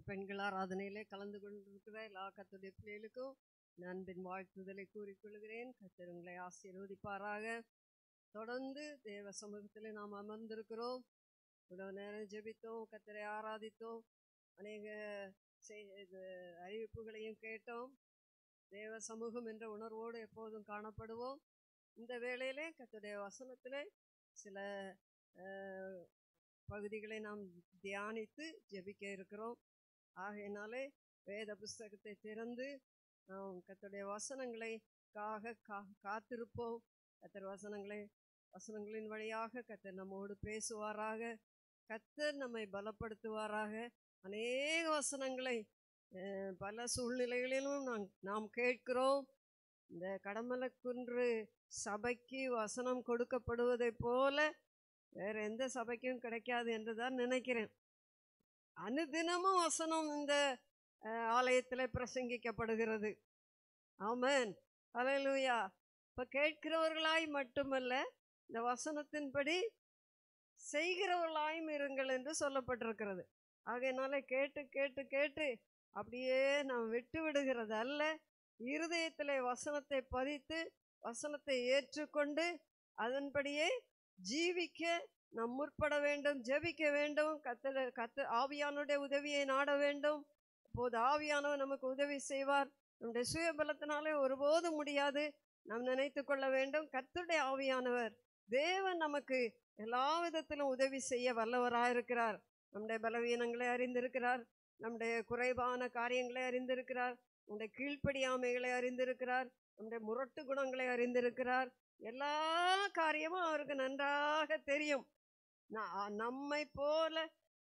பெண்கள் ஆராதனையிலே கலந்து கொண்டிருக்கிற எல்லா கத்துடைய பிள்ளைகளுக்கும் நான் அன்பின் வாழ்த்துதலை கூறிக்கொள்கிறேன் கத்தர் உங்களை ஆசீர்வதிப்பாராக தொடர்ந்து தேவ சமூகத்தில் நாம் அமர்ந்திருக்கிறோம் இவ்வளவு நேரம் ஜெபித்தோம் கத்தரை ஆராதித்தோம் அநேக செய்- இது அறிவிப்புகளையும் கேட்டோம் தேவ சமூகம் என்ற உணர்வோடு எப்போதும் காணப்படுவோம் இந்த வேளையிலே கத்துடைய வசனத்திலே சில அஹ், பகுதிகளை நாம் தியானித்து ஜெபிக்க இருக்கிறோம் ஆகையினாலே வேத புஸ்தகத்தை திறந்து நாம் கர்த்தருடைய வசனங்களை காக கா காத்திருப்போம் கத்தர் வசனங்களை வசனங்களின் வழியாக கத்தர் நம்மோடு பேசுவாராக கத்தர் நம்மை பலப்படுத்துவாராக அநேக வசனங்களை அஹ், பல சூழ்நிலைகளிலும் நாம் நாம் கேட்கிறோம் இந்த கடமலக்குன்று சபைக்கு வசனம் கொடுக்கப்படுவதைப் போல வேற எந்த சபைக்கும் கிடைக்காது என்று தான் நினைக்கிறேன் அனுதினமும் வசனம் இந்த அஹ், ஆலயத்தில் பிரசங்கிக்கப்படுகிறது ஆமென் ஹalleluya இப்போ கேட்கிறவர்களாய் மட்டுமல்ல இந்த வசனத்தின்படி செய்கிறவர்களாயும் இருங்கள் என்று சொல்லப்பட்டிருக்கிறது ஆகையினால கேட்டு கேட்டு கேட்டு அப்படியே நாம் விட்டு விடுகிறது அல்ல இருதயத்திலே வசனத்தை பதித்து வசனத்தை ஏற்றுக்கொண்டு அதன்படியே ஜீவிக்க நாம் முற்பட வேண்டும் ஜெபிக்க வேண்டும் கத்தல கத்த ஆவியானுடைய உதவியை நாட வேண்டும் அப்போது ஆவியானவர் நமக்கு உதவி செய்வார் நம்முடைய சுயபலத்தினாலே ஒருபோதும் முடியாது நாம் நினைத்து கொள்ள வேண்டும் கர்த்தருடைய ஆவியானவர் தேவன் நமக்கு எல்லா விதத்திலும் உதவி செய்ய வல்லவராயிருக்கிறார் நம்முடைய பலவீனங்களை அறிந்திருக்கிறார் நம்முடைய குறைவான காரியங்களை அறிந்திருக்கிறார் நம்முடைய கீழ்ப்படியாமைகளை அறிந்திருக்கிறார் நம்முடைய முரட்டு குணங்களை அறிந்திருக்கிறார் எல்லா காரியமும் அவருக்கு நன்றாக தெரியும் நா- நம்மை போல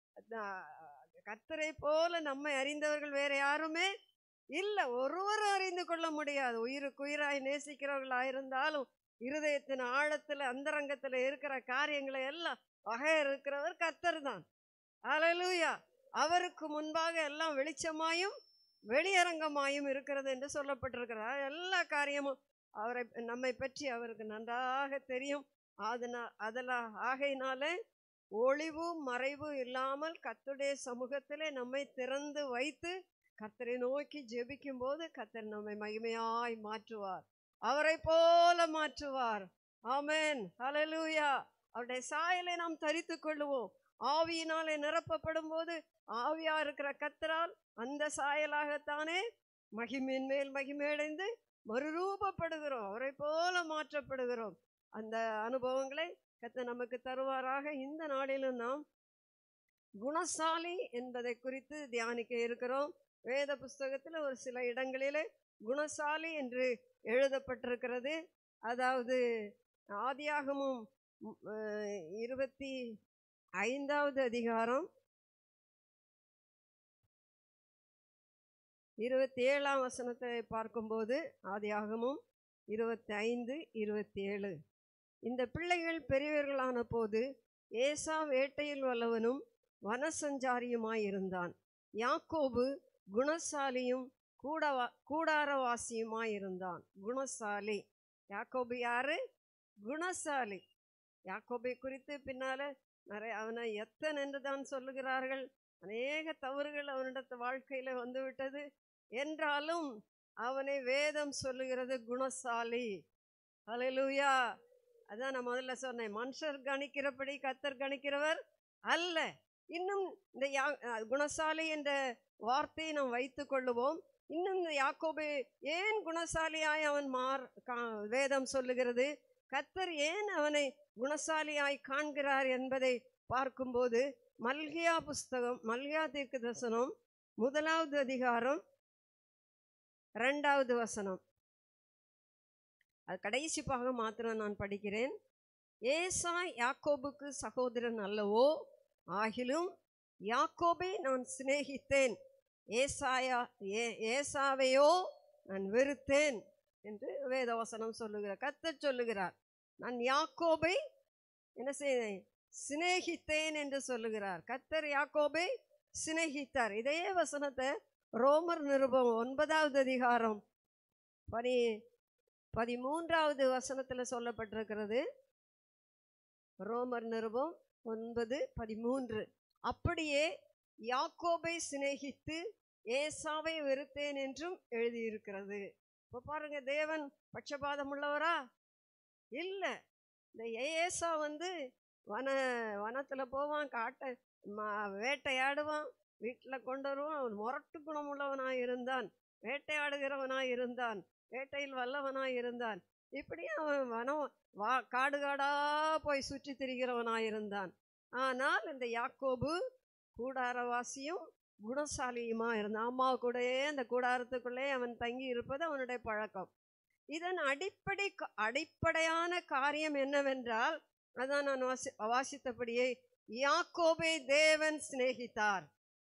கத்தரை போல நம்மை அறிந்தவர்கள் வேற யாருமே இல்ல ஒருவரும் அறிந்து கொள்ள முடியாது உயிருக்கு உயிராய் நேசிக்கிறவர்களாயிருந்தாலும் இருதயத்தின் ஆழத்துல அந்தரங்கத்துல இருக்கிற காரியங்களை எல்லாம் வகை இருக்கிறவர் கத்தர் தான் அலலூயா அவருக்கு முன்பாக எல்லாம் வெளிச்சமாயும் வெளியரங்கமாயும் இருக்கிறது என்று சொல்லப்பட்டிருக்கிறார் எல்லா காரியமும் அவரை நம்மை பற்றி அவருக்கு நன்றாக தெரியும் அதனா அதில் ஆகையினாலே ஒளிவு மறைவு இல்லாமல் கர்த்தருடைய சமூகத்திலே நம்மை திறந்து வைத்து கர்த்தரை நோக்கி ஜெபிக்கும் போது கர்த்தர் நம்மை மகிமையாய் மாற்றுவார் அவரை போல மாற்றுவார் ஆமென் ஹalleluya அவருடைய சாயலை நாம் தரித்து கொள்ளுவோம் ஆவியினாலே நிரப்பப்படும் போது ஆவியா இருக்கிற கத்தரால் அந்த சாயலாகத்தானே மகிமையின் மேல் மகிமையடைந்து மறுரூபப்படுகிறோம் அவரை போல மாற்றப்படுகிறோம் அந்த அனுபவங்களை கத்த நமக்கு தருவாராக இந்த நாளிலும் நாம் குணசாலி என்பதை குறித்து தியானிக்க இருக்கிறோம் வேத புஸ்தகத்தில் ஒரு சில இடங்களிலே குணசாலி என்று எழுதப்பட்டிருக்கிறது அதாவது ஆதியாகமும் ம், அஹ், இருபத்தி ஐந்தாவது அதிகாரம் இருபத்தி ஏழாம் வசனத்தை பார்க்கும்போது ஆதியாகமும் இருபத்தி ஐந்து இருபத்தி ஏழு இந்த பிள்ளைகள் பெரியவர்களான போது ஏசா வேட்டையில் வல்லவனும் வனசஞ்சாரியுமாயிருந்தான் யாக்கோபு குணசாலியும் கூடவா கூடாரவாசியுமாயிருந்தான் குணசாலி யாக்கோபு யாரு குணசாலி யாக்கோபை குறித்து பின்னால நிறைய அவனை எத்தன் என்று தான் சொல்லுகிறார்கள் அநேக தவறுகள் அவனிடத்து வாழ்க்கையில வந்து விட்டது என்றாலும் அவனை வேதம் சொல்லுகிறது குணசாலி ஹalleluya அதான் நான் முதல்ல சொன்னேன் மனுஷர் கணிக்கிறபடி கத்தர் கணிக்கிறவர் அல்ல இன்னும் இந்த யா அஹ் குணசாலி என்ற வார்த்தையை நாம் வைத்துக் கொள்ளுவோம் இன்னும் இந்த யாக்கோபு ஏன் குணசாலியாய் அவன் மார் கா- வேதம் சொல்லுகிறது கத்தர் ஏன் அவனை குணசாலியாய் காண்கிறார் என்பதை பார்க்கும்போது மல்கியா புஸ்தகம் மல்கியா தீர்க்க தரிசனம் முதலாவது அதிகாரம் ரெண்டாவது வசனம் அது கடைசி பாகம் மாத்திரம் நான் படிக்கிறேன் ஏசா யாக்கோபுக்கு சகோதரன் அல்லவோ ஆகிலும் யாக்கோபை நான் சிநேகித்தேன் ஏசாயா ஏ ஏசாவையோ நான் வெறுத்தேன் என்று வேதவசனம் சொல்லுகிறார் கத்தர் சொல்லுகிறார் நான் யாக்கோபை என்ன செய்தேன் சிநேகித்தேன் என்று சொல்லுகிறார் கத்தர் யாக்கோபை சிநேகித்தார் இதே வசனத்தை ரோமர் நிருபம் ஒன்பதாவது அதிகாரம் பனி பதிமூன்றாவது வசனத்துல சொல்லப்பட்டிருக்கிறது ரோமர் நிருபம் ஒன்பது பதிமூன்று அப்படியே யாக்கோபை சிநேகித்து ஏசாவை வெறுத்தேன் என்றும் எழுதியிருக்கிறது இப்ப பாருங்க தேவன் பட்சபாதம் உள்ளவரா இல்ல இந்த ஏசா வந்து வன வனத்துல போவான் காட்டை ம- வேட்டையாடுவான் வீட்டுல கொண்டு வருவான் அவன் முரட்டு குணம் உள்ளவனாய் இருந்தான் வேட்டையாடுகிறவனாய் இருந்தான் வேட்டையில் வல்லவனாய் இருந்தான் இப்படி அவன் வனம் வா காடு காடா போய் சுற்றி திரிகிறவனாய் இருந்தான் ஆனால் இந்த யாக்கோபு கூடாரவாசியும் குணசாலியுமா இருந்தான் அம்மா கூடயே அந்த கூடாரத்துக்குள்ளே அவன் தங்கி இருப்பது அவனுடைய பழக்கம் இதன் அடிப்படை க- அடிப்படையான காரியம் என்னவென்றால் அதான் நான் வாசி வாசித்தபடியே யாக்கோபை தேவன் சிநேகித்தார்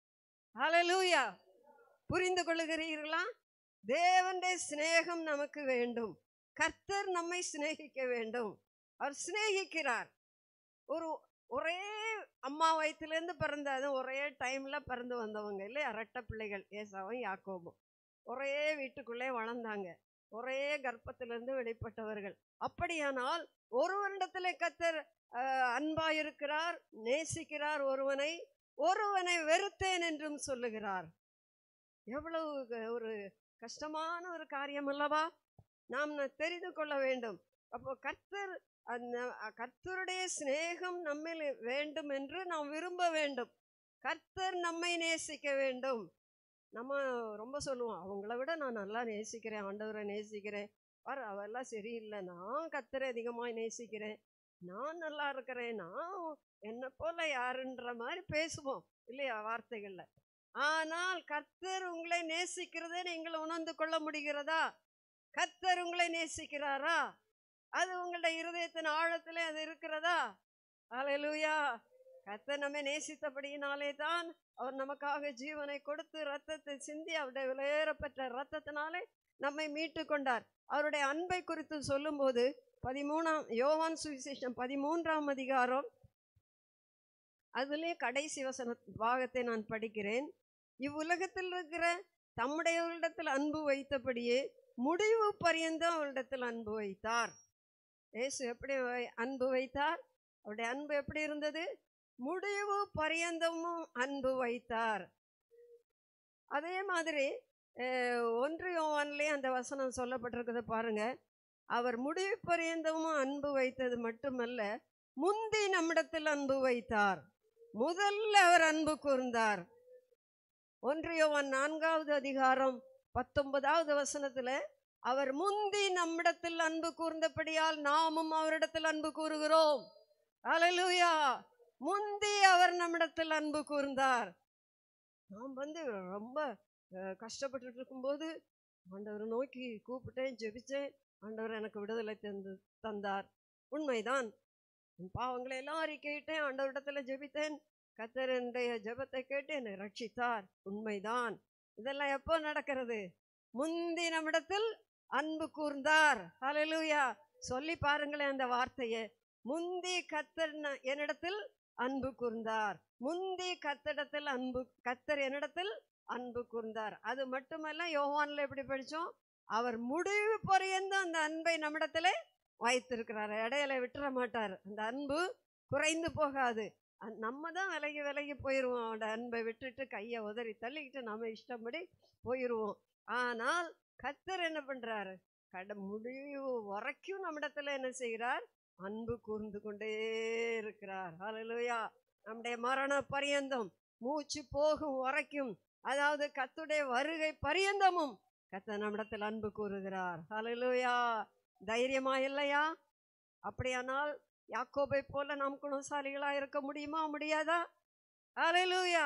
ஹalleluya புரிந்து கொள்ளுகிறீர்களா தேவனுடைய சிநேகம் நமக்கு வேண்டும் கர்த்தர் நம்மை சிநேகிக்க வேண்டும் அவர் சிநேகிக்கிறார் ஒரு ஒரே அம்மா வயிற்றிலேருந்து பிறந்த அது ஒரே டைம்ல பிறந்து வந்தவங்க இல்லை அரட்ட பிள்ளைகள் ஏசாவும் யாக்கோபும் ஒரே வீட்டுக்குள்ளே வளர்ந்தாங்க ஒரே கர்ப்பத்திலிருந்து வெளிப்பட்டவர்கள் அப்படியானால் ஒருவரிடத்திலே கத்தர் அஹ், அன்பாயிருக்கிறார் நேசிக்கிறார் ஒருவனை ஒருவனை வெறுத்தேன் என்றும் சொல்லுகிறார் எவ்வளவு க- ஒரு கஷ்டமான ஒரு காரியம் அல்லவா நாம் ந- தெரிந்து கொள்ள வேண்டும் அப்போ கர்த்தர் அந்த அ- கர்த்தருடைய சிநேகம் நம்மில் வேண்டும் என்று நாம் விரும்ப வேண்டும் கர்த்தர் நம்மை நேசிக்க வேண்டும் நம்ம ரொம்ப சொல்லுவோம் அவங்கள விட நான் நல்லா நேசிக்கிறேன் ஆண்டவரை நேசிக்கிறேன் பாரு அவெல்லாம் சரியில்லை நான் கர்த்தரை அதிகமாக நேசிக்கிறேன் நான் நல்லா இருக்கிறேன் நான் என்னை போல யாருன்ற மாதிரி பேசுவோம் இல்லையா வார்த்தைகள்ல ஆனால் கர்த்தர் உங்களை நேசிக்கிறதை நீங்கள் உணர்ந்து கொள்ள முடிகிறதா கர்த்தர் உங்களை நேசிக்கிறாரா அது உங்களுடைய இருதயத்தின் ஆழத்திலே அது இருக்கிறதா ஹalleluya கர்த்தர் நம்மை நேசித்தபடியினாலே தான் அவர் நமக்காக ஜீவனை கொடுத்து ரத்தத்தை சிந்தி அவருடைய விலையேறப்பெற்ற ரத்தத்தினாலே நம்மை மீட்டு கொண்டார் அவருடைய அன்பை குறித்து சொல்லும்போது பதிமூணாம் யோவான் சுவிசேஷம் பதிமூன்றாம் அதிகாரம் அதிலே கடைசி வசன பாகத்தை நான் படிக்கிறேன் இவ்வுலகத்தில் இருக்கிற தம்முடையவர்களிடத்தில் அன்பு வைத்தபடியே முடிவு பரியந்தம் அவரிடத்தில் அன்பு வைத்தார் இயேசு எப்படி வை- அன்பு வைத்தார் அவருடைய அன்பு எப்படி இருந்தது முடிவு பரியந்தமும் அன்பு வைத்தார் அதே மாதிரி அஹ், ஒன்று யோவான்லேயே அந்த வசனம் சொல்லப்பட்டிருக்குது பாருங்க அவர் முடிவு பரியந்தமும் அன்பு வைத்தது மட்டுமல்ல முந்தி நம்மிடத்தில் அன்பு வைத்தார் முதல்ல அவர் அன்பு கூர்ந்தார் ஒன்று யோவான் நான்காவது அதிகாரம் பத்தொன்பதாவது வசனத்துல அவர் முந்தி நம்மிடத்தில் அன்பு கூர்ந்தபடியால் நாமும் அவரிடத்தில் அன்பு கூறுகிறோம் அல்லேலூயா முந்தி அவர் நம்மிடத்தில் அன்பு கூர்ந்தார் நாம் வந்து ரொம்ப அஹ், கஷ்டப்பட்டுட்டு இருக்கும்போது ஆண்டவரை நோக்கி கூப்பிட்டேன் ஜெபிச்சேன் ஆண்டவர் எனக்கு விடுதலை தந்து தந்தார் உண்மைதான் என் பாவங்களை எல்லாம் அறிக்கையிட்டேன் ஆண்டவரிடத்துல ஜெபித்தேன் கத்தர் என்னுடைய ஜெபத்தை கேட்டு என்னை ரட்சித்தார் உண்மைதான் இதெல்லாம் எப்போ நடக்கிறது முந்தி நம்மிடத்தில் அன்பு கூர்ந்தார் ஹalleluya சொல்லி பாருங்களேன் அந்த வார்த்தையை முந்தி கத்தர் ந- என்னிடத்தில் அன்பு கூர்ந்தார் முந்தி கத்தரிடத்தில் அன்பு கத்தர் என்னிடத்தில் அன்பு கூர்ந்தார் அது மட்டுமல்ல யோவான்ல எப்படி படிச்சோம் அவர் முடிவு பரியந்தம் அந்த அன்பை நம்மிடத்திலே வைத்திருக்கிறார் இடையில விட்டுற மாட்டார் அந்த அன்பு குறைந்து போகாது அந்- நம்ம தான் விலகி விலகி போயிடுவோம் அவனோட அன்பை விட்டுட்டு கையை உதறி தள்ளிக்கிட்டு நம்ம இஷ்டப்படி போயிடுவோம் ஆனால் கத்தர் என்ன பண்றாரு கட முடிவு வரைக்கும் நம்மிடத்துல என்ன செய்கிறார் அன்பு கூர்ந்து கொண்டே இருக்கிறார் ஹalleluya நம்முடைய மரண பரியந்தம் மூச்சு போகும் வரைக்கும் அதாவது கத்துடைய வருகை பரியந்தமும் கத்த நம்மிடத்தில் அன்பு கூறுகிறார் ஹalleluya தைரியமா இல்லையா அப்படியானால் யாக்கோபை போல நாம் குணசாலிகளா இருக்க முடியுமா முடியாதா ஹalleluya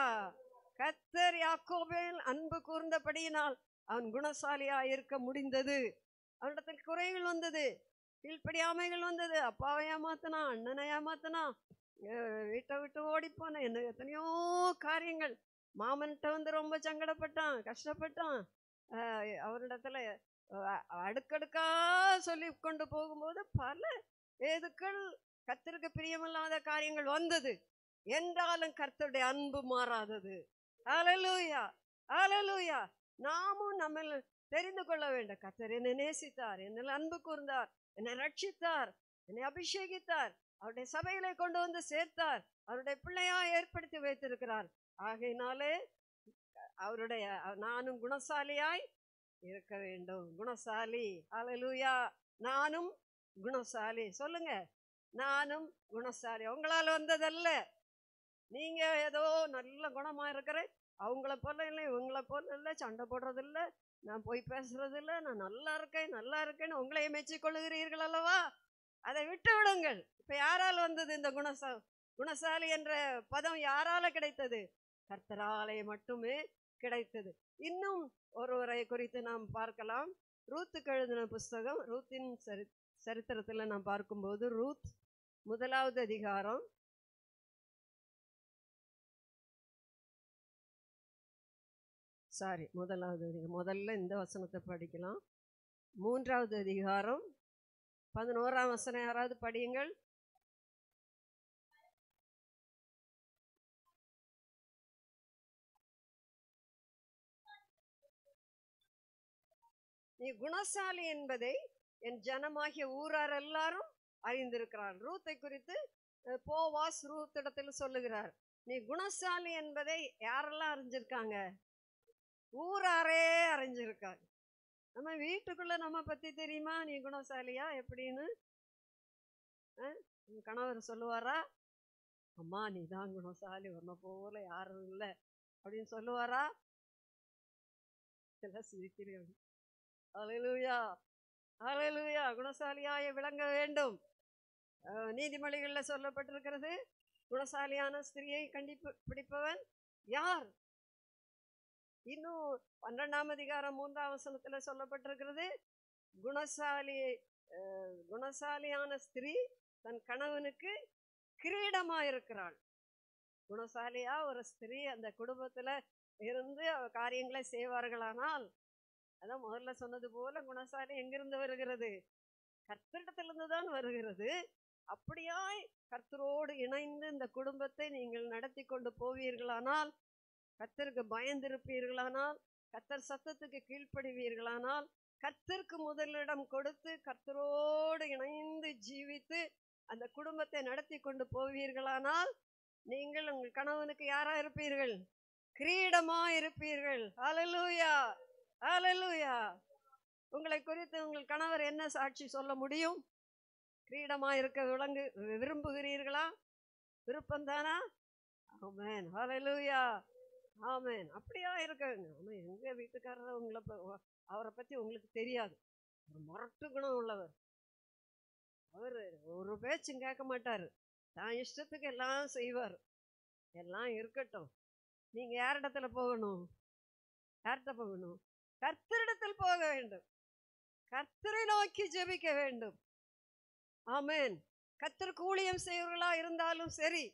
கத்தர் யாக்கோபில் அன்பு கூர்ந்தபடியினால் அவன் குணசாலியா இருக்க முடிந்தது அவனிடத்தில் குறைகள் வந்தது கீழ்ப்படியாமைகள் வந்தது அப்பாவை ஏமாத்தனா அண்ணனை ஏமாத்தனா அஹ் வீட்டை விட்டு ஓடிப்போன என்ன எத்தனையோ காரியங்கள் மாமன்கிட்ட வந்து ரொம்ப சங்கடப்பட்டான் கஷ்டப்பட்டான் அஹ் அவரிடத்துல அஹ் அடுக்கடுக்கா சொல்லி கொண்டு போகும்போது பல ஏதுக்கள் கர்த்தருக்கு பிரியமில்லாத காரியங்கள் வந்தது என்றாலும் கர்த்தருடைய அன்பு மாறாதது ஹalleluya ஹalleluya நாமும் நம்ம தெரிந்து கொள்ள வேண்டும் கர்த்தர் என்னை நேசித்தார் என்னில் அன்பு கூர்ந்தார் என்னை ரட்சித்தார் என்னை அபிஷேகித்தார் அவருடைய சபையிலே கொண்டு வந்து சேர்த்தார் அவருடைய பிள்ளையா ஏற்படுத்தி வைத்திருக்கிறார் ஆகையினாலே அவருடைய நானும் குணசாலியாய் இருக்க வேண்டும் குணசாலி ஹalleluya நானும் குணசாலி சொல்லுங்க நானும் குணசாலி உங்களால வந்ததல்ல நீங்க ஏதோ நல்ல குணமா இருக்கிற அவங்கள போல இல்லை இவங்கள போல இல்லை சண்டை போடுறது இல்ல நான் போய் பேசுறது இல்ல நான் நல்லா இருக்கேன் நல்லா இருக்கேன்னு உங்களை மெச்சிக் கொள்ளுகிறீர்கள் அல்லவா அதை விட்டு விடுங்கள் இப்ப யாரால் வந்தது இந்த குணசா குணசாலி என்ற பதம் யாரால கிடைத்தது கர்த்தராலே மட்டுமே கிடைத்தது இன்னும் ஒருவரை குறித்து நாம் பார்க்கலாம் ரூத்துக்கு எழுதின புஸ்தகம் ரூத்தின் சரி சரித்திரத்தில் நாம் பார்க்கும்போது ரூத் முதலாவது அதிகாரம் சாரி முதலாவது அதிகாரம் முதல்ல இந்த வசனத்தை படிக்கலாம் மூன்றாவது அதிகாரம் பதினோராம் வசனம் யாராவது படியுங்கள் நீ குணசாலி என்பதை என் ஜனமாகிய ஊரார் எல்லாரும் அறிந்திருக்கிறார் ரூத்தை குறித்து அஹ், போவாஸ் ரூத் இடத்தில் சொல்லுகிறார் நீ குணசாலி என்பதை யாரெல்லாம் அறிஞ்சிருக்காங்க ஊராரே அறிஞ்சிருக்காங்க நம்ம வீட்டுக்குள்ள நம்ம பத்தி தெரியுமா நீ குணசாலியா எப்படின்னு அஹ், உன் கணவர் சொல்லுவாரா அம்மா நீ தான் குணசாலி உன்னை போல யாரும் இல்லை அப்படின்னு சொல்லுவாரா எல்லாம் சிரிக்கிறீர்கள் அலையிலுயா அலையிலுயா குணசாலியாய விளங்க வேண்டும் அஹ், நீதிமொழிகள்ல சொல்லப்பட்டிருக்கிறது குணசாலியான ஸ்திரியை கண்டிப்பு பிடிப்பவன் யார் இன்னும் பன்னெண்டாம் அதிகாரம் மூன்றாம் வசனத்துல சொல்லப்பட்டிருக்கிறது குணசாலி அஹ், குணசாலியான ஸ்திரீ தன் கணவனுக்கு கிரீடமா இருக்கிறாள் குணசாலியா ஒரு ஸ்திரீ அந்த குடும்பத்துல இருந்து அவ காரியங்களை செய்வார்களானால் அதான் முதல்ல சொன்னது போல குணசாலி எங்கிருந்து வருகிறது கர்த்தரிடத்திலிருந்து தான் வருகிறது அப்படியாய் கர்த்தரோடு இணைந்து இந்த குடும்பத்தை நீங்கள் நடத்தி கொண்டு போவீர்களானால் கர்த்தருக்கு பயந்திருப்பீர்களானால் கர்த்தர் சத்தத்துக்கு கீழ்ப்படிவீர்களானால் கர்த்தருக்கு முதலிடம் கொடுத்து கர்த்தரோடு இணைந்து ஜீவித்து அந்த குடும்பத்தை நடத்தி கொண்டு போவீர்களானால் நீங்கள் உங்கள் கணவனுக்கு யாரா இருப்பீர்கள் கிரீடமா இருப்பீர்கள் ஹalleluya ஹalleluya உங்களை குறித்து உங்கள் கணவர் என்ன சாட்சி சொல்ல முடியும் கிரீடமா இருக்க விளங்கு விரும்புகிறீர்களா விருப்பம்தானா ஆமென் ஹalleluya ஆமென் அப்படியா இருக்காங்க ஆமா எங்க வீட்டுக்காரர் உங்களை ப- அவரை பத்தி உங்களுக்கு தெரியாது ஒரு முரட்டு குணம் உள்ளவர் அவர் ஒரு பேச்சும் கேட்க மாட்டாரு தான் இஷ்டத்துக்கு எல்லாம் செய்வார் எல்லாம் இருக்கட்டும் நீங்க யாரிடத்துல போகணும் யார்கிட்ட போகணும் கர்த்தரிடத்தில் போக வேண்டும் கர்த்தரை நோக்கி ஜெபிக்க வேண்டும் ஆமென் கர்த்தருக்கு ஊழியம் செய்வர்களா இருந்தாலும் சரி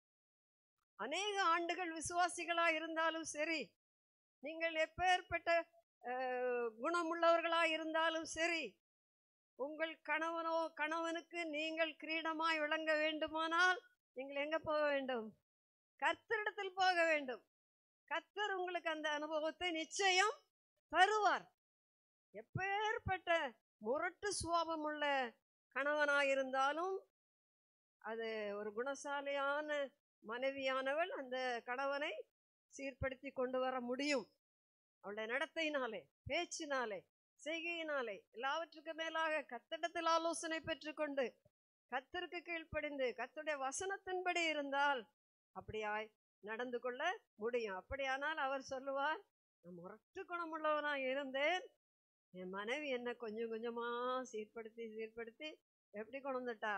அநேக ஆண்டுகள் விசுவாசிகளா இருந்தாலும் சரி நீங்கள் எப்பேற்பட்ட அஹ், குணமுள்ளவர்களா இருந்தாலும் சரி உங்கள் கணவனோ கணவனுக்கு நீங்கள் கிரீடமாய் விளங்க வேண்டுமானால் நீங்கள் எங்க போக வேண்டும் கர்த்தரிடத்தில் போக வேண்டும் கர்த்தர் உங்களுக்கு அந்த அனுபவத்தை நிச்சயம் தருவார் எப்பேற்பட்ட முரட்டு சுவாபம் உள்ள கணவனாயிருந்தாலும் அது ஒரு குணசாலியான மனைவியானவள் அந்த கணவனை சீர்படுத்தி கொண்டு வர முடியும் அவளுடைய நடத்தையினாலே பேச்சினாலே செய்கையினாலே எல்லாவற்றுக்கு மேலாக கத்திடத்தில் ஆலோசனை பெற்றுக்கொண்டு கத்தருக்கு கீழ்ப்படிந்து கத்துடைய வசனத்தின்படி இருந்தால் அப்படியாய் நடந்து கொள்ள முடியும் அப்படியானால் அவர் சொல்லுவார் நான் முரட்டு குணமுள்ளவனா இருந்தேன் என் மனைவி என்ன கொஞ்சம் கொஞ்சமா சீர்படுத்தி சீர்படுத்தி எப்படி கொண்டு வந்துட்டா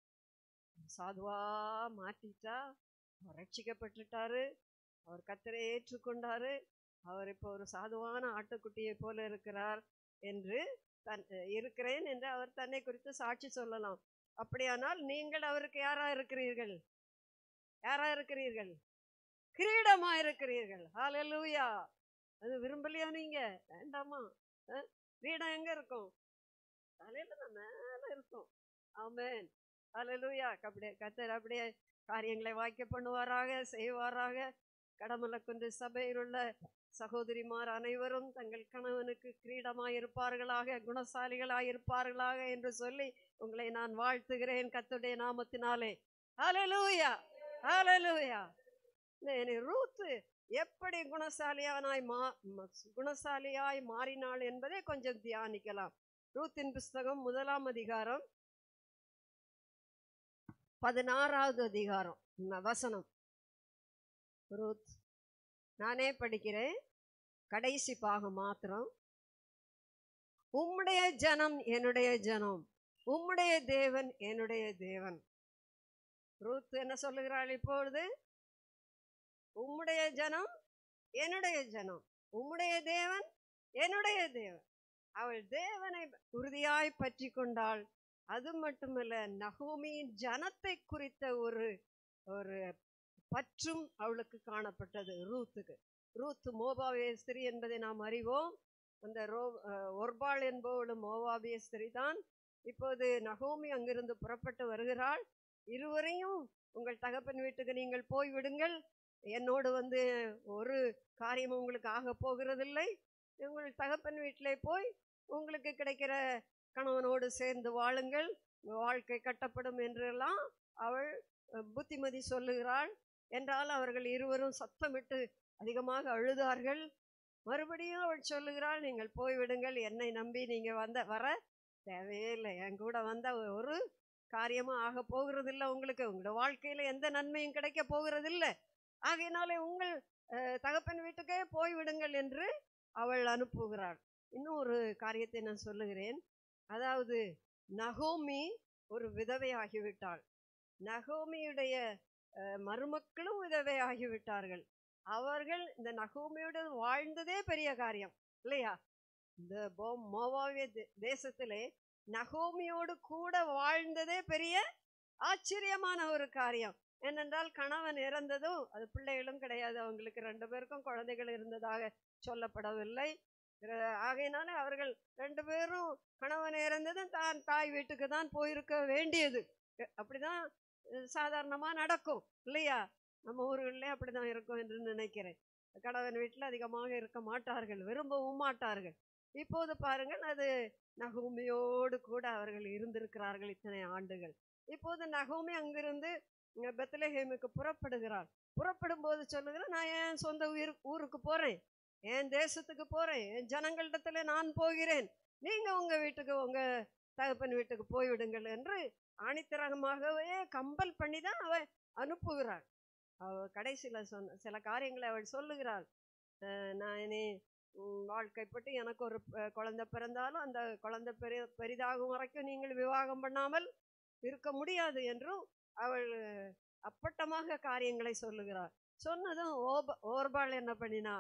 சாதுவா மாத்திட்டா அவர் ரட்சிக்கப்பட்டுட்டாரு அவர் கத்தரை ஏற்றுக்கொண்டாரு அவர் இப்போ ஒரு சாதுவான ஆட்டுக்குட்டியை போல இருக்கிறார் என்று தன் இருக்கிறேன் என்று அவர் தன்னை குறித்து சாட்சி சொல்லலாம் அப்படியானால் நீங்கள் அவருக்கு யாரா இருக்கிறீர்கள் யாரா இருக்கிறீர்கள் கிரீடமா இருக்கிறீர்கள் ஹalleluya அது விரும்பலையா நீங்க வேண்டாமா அஹ்? கிரீடம் எங்க இருக்கும் தலையில தான் மேல இருக்கும் ஆமென் ஹalleluya அப்படியே கத்தர் அப்படியே காரியங்களை வாய்க்க பண்ணுவாராக செய்வாராக கடமலக்குன்று சபையில் உள்ள சகோதரிமார் அனைவரும் தங்கள் கணவனுக்கு கிரீடமாய் இருப்பார்களாக குணசாலிகளாய் இருப்பார்களாக என்று சொல்லி உங்களை நான் வாழ்த்துகிறேன் கத்துடைய நாமத்தினாலே ஹalleluya ஹalleluya இந்த ரூத்து எப்படி குணசாலியானாய் மா ம- குணசாலியாய் மாறினாள் என்பதை கொஞ்சம் தியானிக்கலாம் ரூத்தின் புஸ்தகம் முதலாம் அதிகாரம் பதினாறாவது அதிகாரம் ந- வசனம் ரூத் நானே படிக்கிறேன் கடைசி பாகம் மாத்திரம் உம்முடைய ஜனம் என்னுடைய ஜனம் உம்முடைய தேவன் என்னுடைய தேவன் ரூத் என்ன சொல்லுகிறாள் இப்பொழுது உம்முடைய ஜனம் என்னுடைய ஜனம் உம்முடைய தேவன் என்னுடைய தேவன் அவள் தேவனை உறுதியாய் பற்றி கொண்டாள் அது மட்டுமல்ல நகோமியின் ஜனத்தை குறித்த ஒரு ஒரு பற்றும் அவளுக்கு காணப்பட்டது ரூத்துக்கு ரூத் மோபாவிய ஸ்திரீ என்பதை நாம் அறிவோம் அந்த ரோ அஹ், ஒர்பாள் என்பவளும் மோவாபிய ஸ்திரீ தான் இப்போது நகோமி அங்கிருந்து புறப்பட்டு வருகிறாள் இருவரையும் உங்கள் தகப்பன் வீட்டுக்கு நீங்கள் போய் விடுங்கள் என்னோடு வந்து ஒரு காரியமும் உங்களுக்கு ஆக போகிறதில்லை உங்கள் தகப்பன் வீட்டிலே போய் உங்களுக்கு கிடைக்கிற கணவனோடு சேர்ந்து வாழுங்கள் உங்க வாழ்க்கை கட்டப்படும் என்றெல்லாம் அவள் அஹ், புத்திமதி சொல்லுகிறாள் என்றால் அவர்கள் இருவரும் சத்தமிட்டு அதிகமாக அழுதார்கள் மறுபடியும் அவள் சொல்லுகிறாள் நீங்கள் போய்விடுங்கள் என்னை நம்பி நீங்க வந்த வர தேவையே இல்லை என் கூட வந்த ஒரு காரியமும் ஆக போகிறதில்ல உங்களுக்கு உங்களோட வாழ்க்கையில எந்த நன்மையும் கிடைக்க போகிறதில்ல ஆகையினாலே உங்கள் அஹ், தகப்பன் வீட்டுக்கே போய்விடுங்கள் என்று அவள் அனுப்புகிறாள் இன்னும் ஒரு காரியத்தை நான் சொல்லுகிறேன் அதாவது நகோமி ஒரு விதவை ஆகிவிட்டாள் நகோமியுடைய அஹ், மருமக்களும் விதவை ஆகிவிட்டார்கள் அவர்கள் இந்த நகோமியோடு வாழ்ந்ததே பெரிய காரியம் இல்லையா இந்த போ- மோவாவிய தே- தேசத்திலே நகோமியோடு கூட வாழ்ந்ததே பெரிய ஆச்சரியமான ஒரு காரியம் ஏனென்றால் கணவன் இறந்ததும் அது பிள்ளைகளும் கிடையாது அவங்களுக்கு ரெண்டு பேருக்கும் குழந்தைகள் இருந்ததாக சொல்லப்படவில்லை அஹ் ஆகையினால அவர்கள் ரெண்டு பேரும் கணவன் இறந்ததும் தான் தாய் வீட்டுக்கு தான் போயிருக்க வேண்டியது அஹ் அப்படிதான் அஹ் சாதாரணமா நடக்கும் இல்லையா நம்ம ஊர்கள்ல அப்படிதான் இருக்கும் என்று நினைக்கிறேன் கணவன் வீட்டில் அதிகமாக இருக்க மாட்டார்கள் விரும்பவும் மாட்டார்கள் இப்போது பாருங்கள் அது நகோமியோடு கூட அவர்கள் இருந்திருக்கிறார்கள் இத்தனை ஆண்டுகள் இப்போது நகோமி அங்கிருந்து இங்க பெத்லஹேமுக்கு புறப்படுகிறாள் புறப்படும் போது சொல்லுகிறார் நான் என் சொந்த உயிர் ஊருக்கு போறேன் என் தேசத்துக்கு போறேன் என் ஜனங்களிடத்துல நான் போகிறேன் நீங்க உங்க வீட்டுக்கு உங்க தகப்பன் வீட்டுக்கு போய்விடுங்கள் என்று ஆணித்தரமாகவே கம்பல் பண்ணி தான் அவ அனுப்புகிறாள் அவ கடைசியில சொன்ன சில காரியங்களை அவள் சொல்லுகிறாள் அஹ் நான் இனி உம், வாழ்க்கைப்பட்டு எனக்கு ஒரு அஹ், குழந்தை பிறந்தாலும் அந்த குழந்தை பெரி பெரிதாகும் வரைக்கும் நீங்கள் விவாகம் பண்ணாமல் இருக்க முடியாது என்றும் அவள் அஹ், அப்பட்டமாக காரியங்களை சொல்லுகிறாள் சொன்னதும் ஓப ஓர்பாள் என்ன பண்ணினா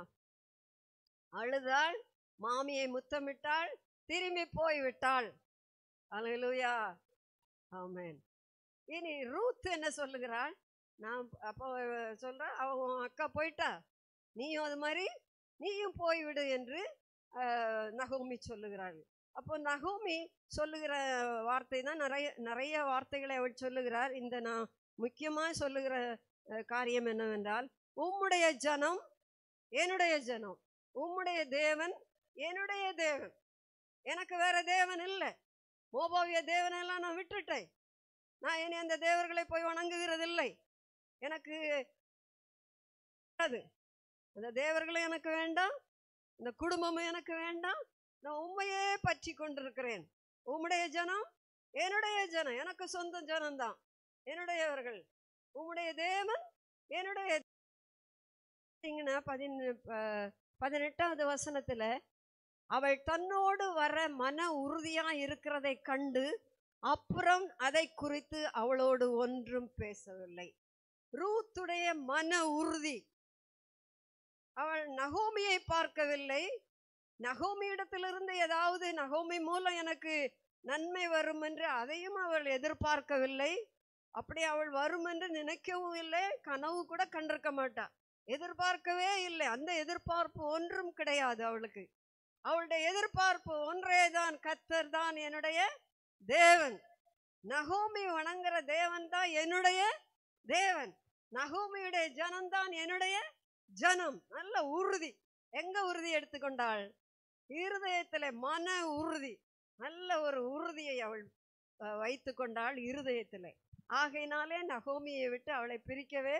அழுதாள் மாமியை முத்தமிட்டாள் திரும்பி போய்விட்டாள் அல்லேலூயா ஆமென் இனி ரூத் என்ன சொல்லுகிறாள் நான் அப்போ சொல்ற அவ உன் அக்கா போயிட்டா நீயும் அது மாதிரி நீயும் போய்விடு என்று ஆஹ், நகோமி சொல்லுகிறாள் அப்போ நகோமி சொல்லுகிற வார்த்தை தான் நிறைய நிறைய வார்த்தைகளை அவள் சொல்லுகிறார் இந்த நான் முக்கியமா சொல்லுகிற அஹ், காரியம் என்னவென்றால் உம்முடைய ஜனம் என்னுடைய ஜனம் உம்முடைய தேவன் என்னுடைய தேவன் எனக்கு வேற தேவன் இல்லை மோபாவிய தேவனெல்லாம் நான் விட்டுட்டேன் நான் இனி அந்த தேவர்களை போய் வணங்குகிறதில்லை எனக்கு அது அந்த தேவர்களும் எனக்கு வேண்டாம் இந்த குடும்பமும் எனக்கு வேண்டாம் நான் உண்மையே பற்றி கொண்டிருக்கிறேன் உம்முடைய ஜனம் என்னுடைய ஜனம் எனக்கு சொந்த ஜனம்தான் என்னுடையவர்கள் உம்முடைய தேவன் என்னுடைய பார்த்தீங்கன்னா பதின ப- பதினெட்டாவது வசனத்துல அவள் தன்னோடு வர மன உறுதியா இருக்கிறதை கண்டு அப்புறம் அதை குறித்து அவளோடு ஒன்றும் பேசவில்லை ரூத்துடைய மன உறுதி அவள் நகோமியை பார்க்கவில்லை நகோமியிடத்திலிருந்து ஏதாவது நகோமி மூலம் எனக்கு நன்மை வரும் என்று அதையும் அவள் எதிர்பார்க்கவில்லை அப்படி அவள் வரும் என்று நினைக்கவும் இல்லை கனவு கூட கண்டிருக்க மாட்டா எதிர்பார்க்கவே இல்லை அந்த எதிர்பார்ப்பு ஒன்றும் கிடையாது அவளுக்கு அவளுடைய எதிர்பார்ப்பு ஒன்றே தான் கத்தர் தான் என்னுடைய தேவன் நகோமி வணங்குற தேவன் தான் என்னுடைய தேவன் நகோமியுடைய ஜனம்தான் என்னுடைய ஜனம் நல்ல உறுதி எங்க உறுதி எடுத்துக்கொண்டாள் இருதயத்திலே மன உறுதி நல்ல ஒரு உறுதியை அவள் அஹ், வைத்துக் கொண்டாள் இருதயத்திலே ஆகையினாலே நகோமியை விட்டு அவளை பிரிக்கவே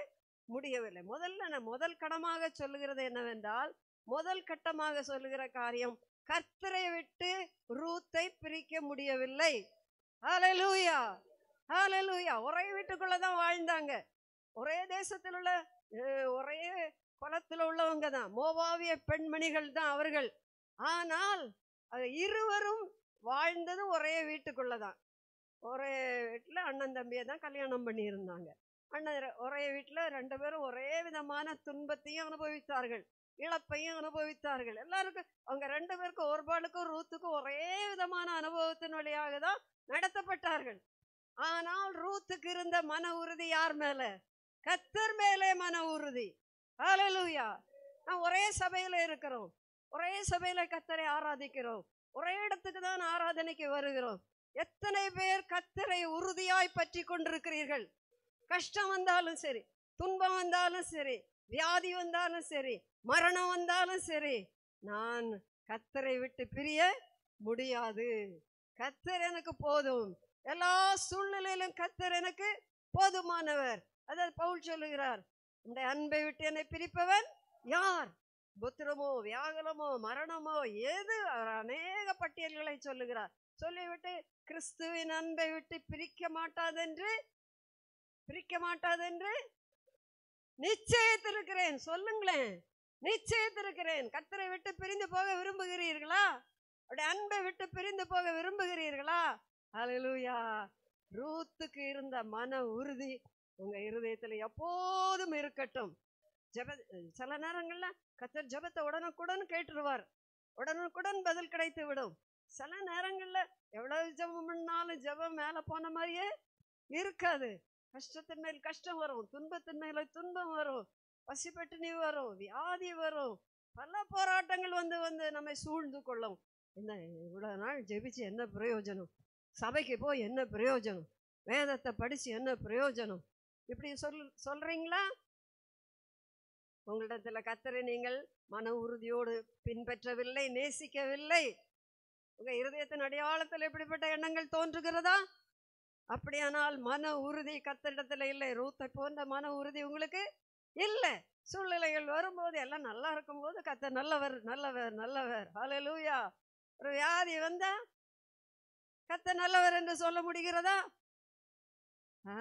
முடியவில்லை முதல்ல நான் முதல் கடமாக சொல்லுகிறது என்னவென்றால் முதல் கட்டமாக சொல்லுகிற காரியம் கர்த்தரை விட்டு ரூத்தை பிரிக்க முடியவில்லை ஹalleluya ஹalleluya ஒரே வீட்டுக்குள்ள தான் வாழ்ந்தாங்க ஒரே தேசத்தில் உள்ள அஹ், ஒரே குலத்துல உள்ளவங்க தான் மோவாவிய பெண்மணிகள் தான் அவர்கள் ஆனால் அது இருவரும் வாழ்ந்தது ஒரே வீட்டுக்குள்ள தான் ஒரே வீட்டில் அண்ணன் தம்பியை தான் கல்யாணம் பண்ணியிருந்தாங்க அண்ணன் ர- ஒரே வீட்டில் ரெண்டு பேரும் ஒரே விதமான துன்பத்தையும் அனுபவித்தார்கள் இழப்பையும் அனுபவித்தார்கள் எல்லாருக்கும் அவங்க ரெண்டு பேருக்கும் ஒருபாளுக்கும் ரூத்துக்கும் ஒரே விதமான அனுபவத்தின் வழியாக தான் நடத்தப்பட்டார்கள் ஆனால் ரூத்துக்கு இருந்த மன உறுதி யார் மேல கத்தர் மேலே மன உறுதி ஹalleluya நான் ஒரே சபையில இருக்கிறோம் ஒரே சபையில கத்தரை ஆராதிக்கிறோம் ஒரே இடத்துக்கு தான் ஆராதனைக்கு வருகிறோம் எத்தனை பேர் கத்தரை உறுதியாய் பற்றி கொண்டிருக்கிறீர்கள் கஷ்டம் வந்தாலும் சரி துன்பம் வந்தாலும் சரி வியாதி வந்தாலும் சரி மரணம் வந்தாலும் சரி நான் கத்தரை விட்டு பிரிய முடியாது கத்தர் எனக்கு போதும் எல்லா சூழ்நிலையிலும் கத்தர் எனக்கு போதுமானவர் அதாவது பவுல் சொல்லுகிறார் இந்த அன்பை விட்டு என்னை பிரிப்பவன் யார் புத்திரமோ வியாகுலமோ மரணமோ எது அவர் அநேக பட்டியல்களை சொல்லுகிறார் சொல்லிவிட்டு கிறிஸ்துவின் அன்பை விட்டு பிரிக்க மாட்டாதென்று பிரிக்க மாட்டாதென்று நிச்சயத்திருக்கிறேன் சொல்லுங்களேன் நிச்சயத்திருக்கிறேன் கத்தரை விட்டு பிரிந்து போக விரும்புகிறீர்களா அவருடைய அன்பை விட்டு பிரிந்து போக விரும்புகிறீர்களா ஹalleluya ரூத்துக்கு இருந்த மன உறுதி உங்க இருதயத்துல எப்போதும் இருக்கட்டும் ஜெப சில நேரங்கள்ல கத்தர் ஜெபத்தை உடனுக்குடன் கேட்டுருவார் உடனுக்குடன் பதில் கிடைத்து விடும் சில நேரங்கள்ல எவ்வளவு ஜெபம் பண்ணாலும் ஜெபம் மேல போன மாதிரியே இருக்காது கஷ்டத்தின் மேல் கஷ்டம் வரும் துன்பத்தின் மேல துன்பம் வரும் பசிப்பட்டினி வரும் வியாதி வரும் பல போராட்டங்கள் வந்து வந்து நம்மை சூழ்ந்து கொள்ளும் என்ன இவ்வளவு நாள் ஜெபிச்சு என்ன பிரயோஜனம் சபைக்கு போய் என்ன பிரயோஜனம் வேதத்தை படிச்சு என்ன பிரயோஜனம் இப்படி சொல் சொல்றீங்களா உங்களிடத்துல கத்தரை நீங்கள் மன உறுதியோடு பின்பற்றவில்லை நேசிக்கவில்லை உங்க இருதயத்தின் அடையாளத்தில் எப்படிப்பட்ட எண்ணங்கள் தோன்றுகிறதா அப்படியானால் மன உறுதி கத்தரிடத்துல இல்லை ரூத்தை போன்ற மன உறுதி உங்களுக்கு இல்லை சூழ்நிலைகள் வரும்போது எல்லாம் நல்லா இருக்கும்போது கத்த நல்லவர் நல்லவர் நல்லவர் ஹalleluya ஒரு வியாதி வந்தா கத்த நல்லவர் என்று சொல்ல முடிகிறதா ஆ?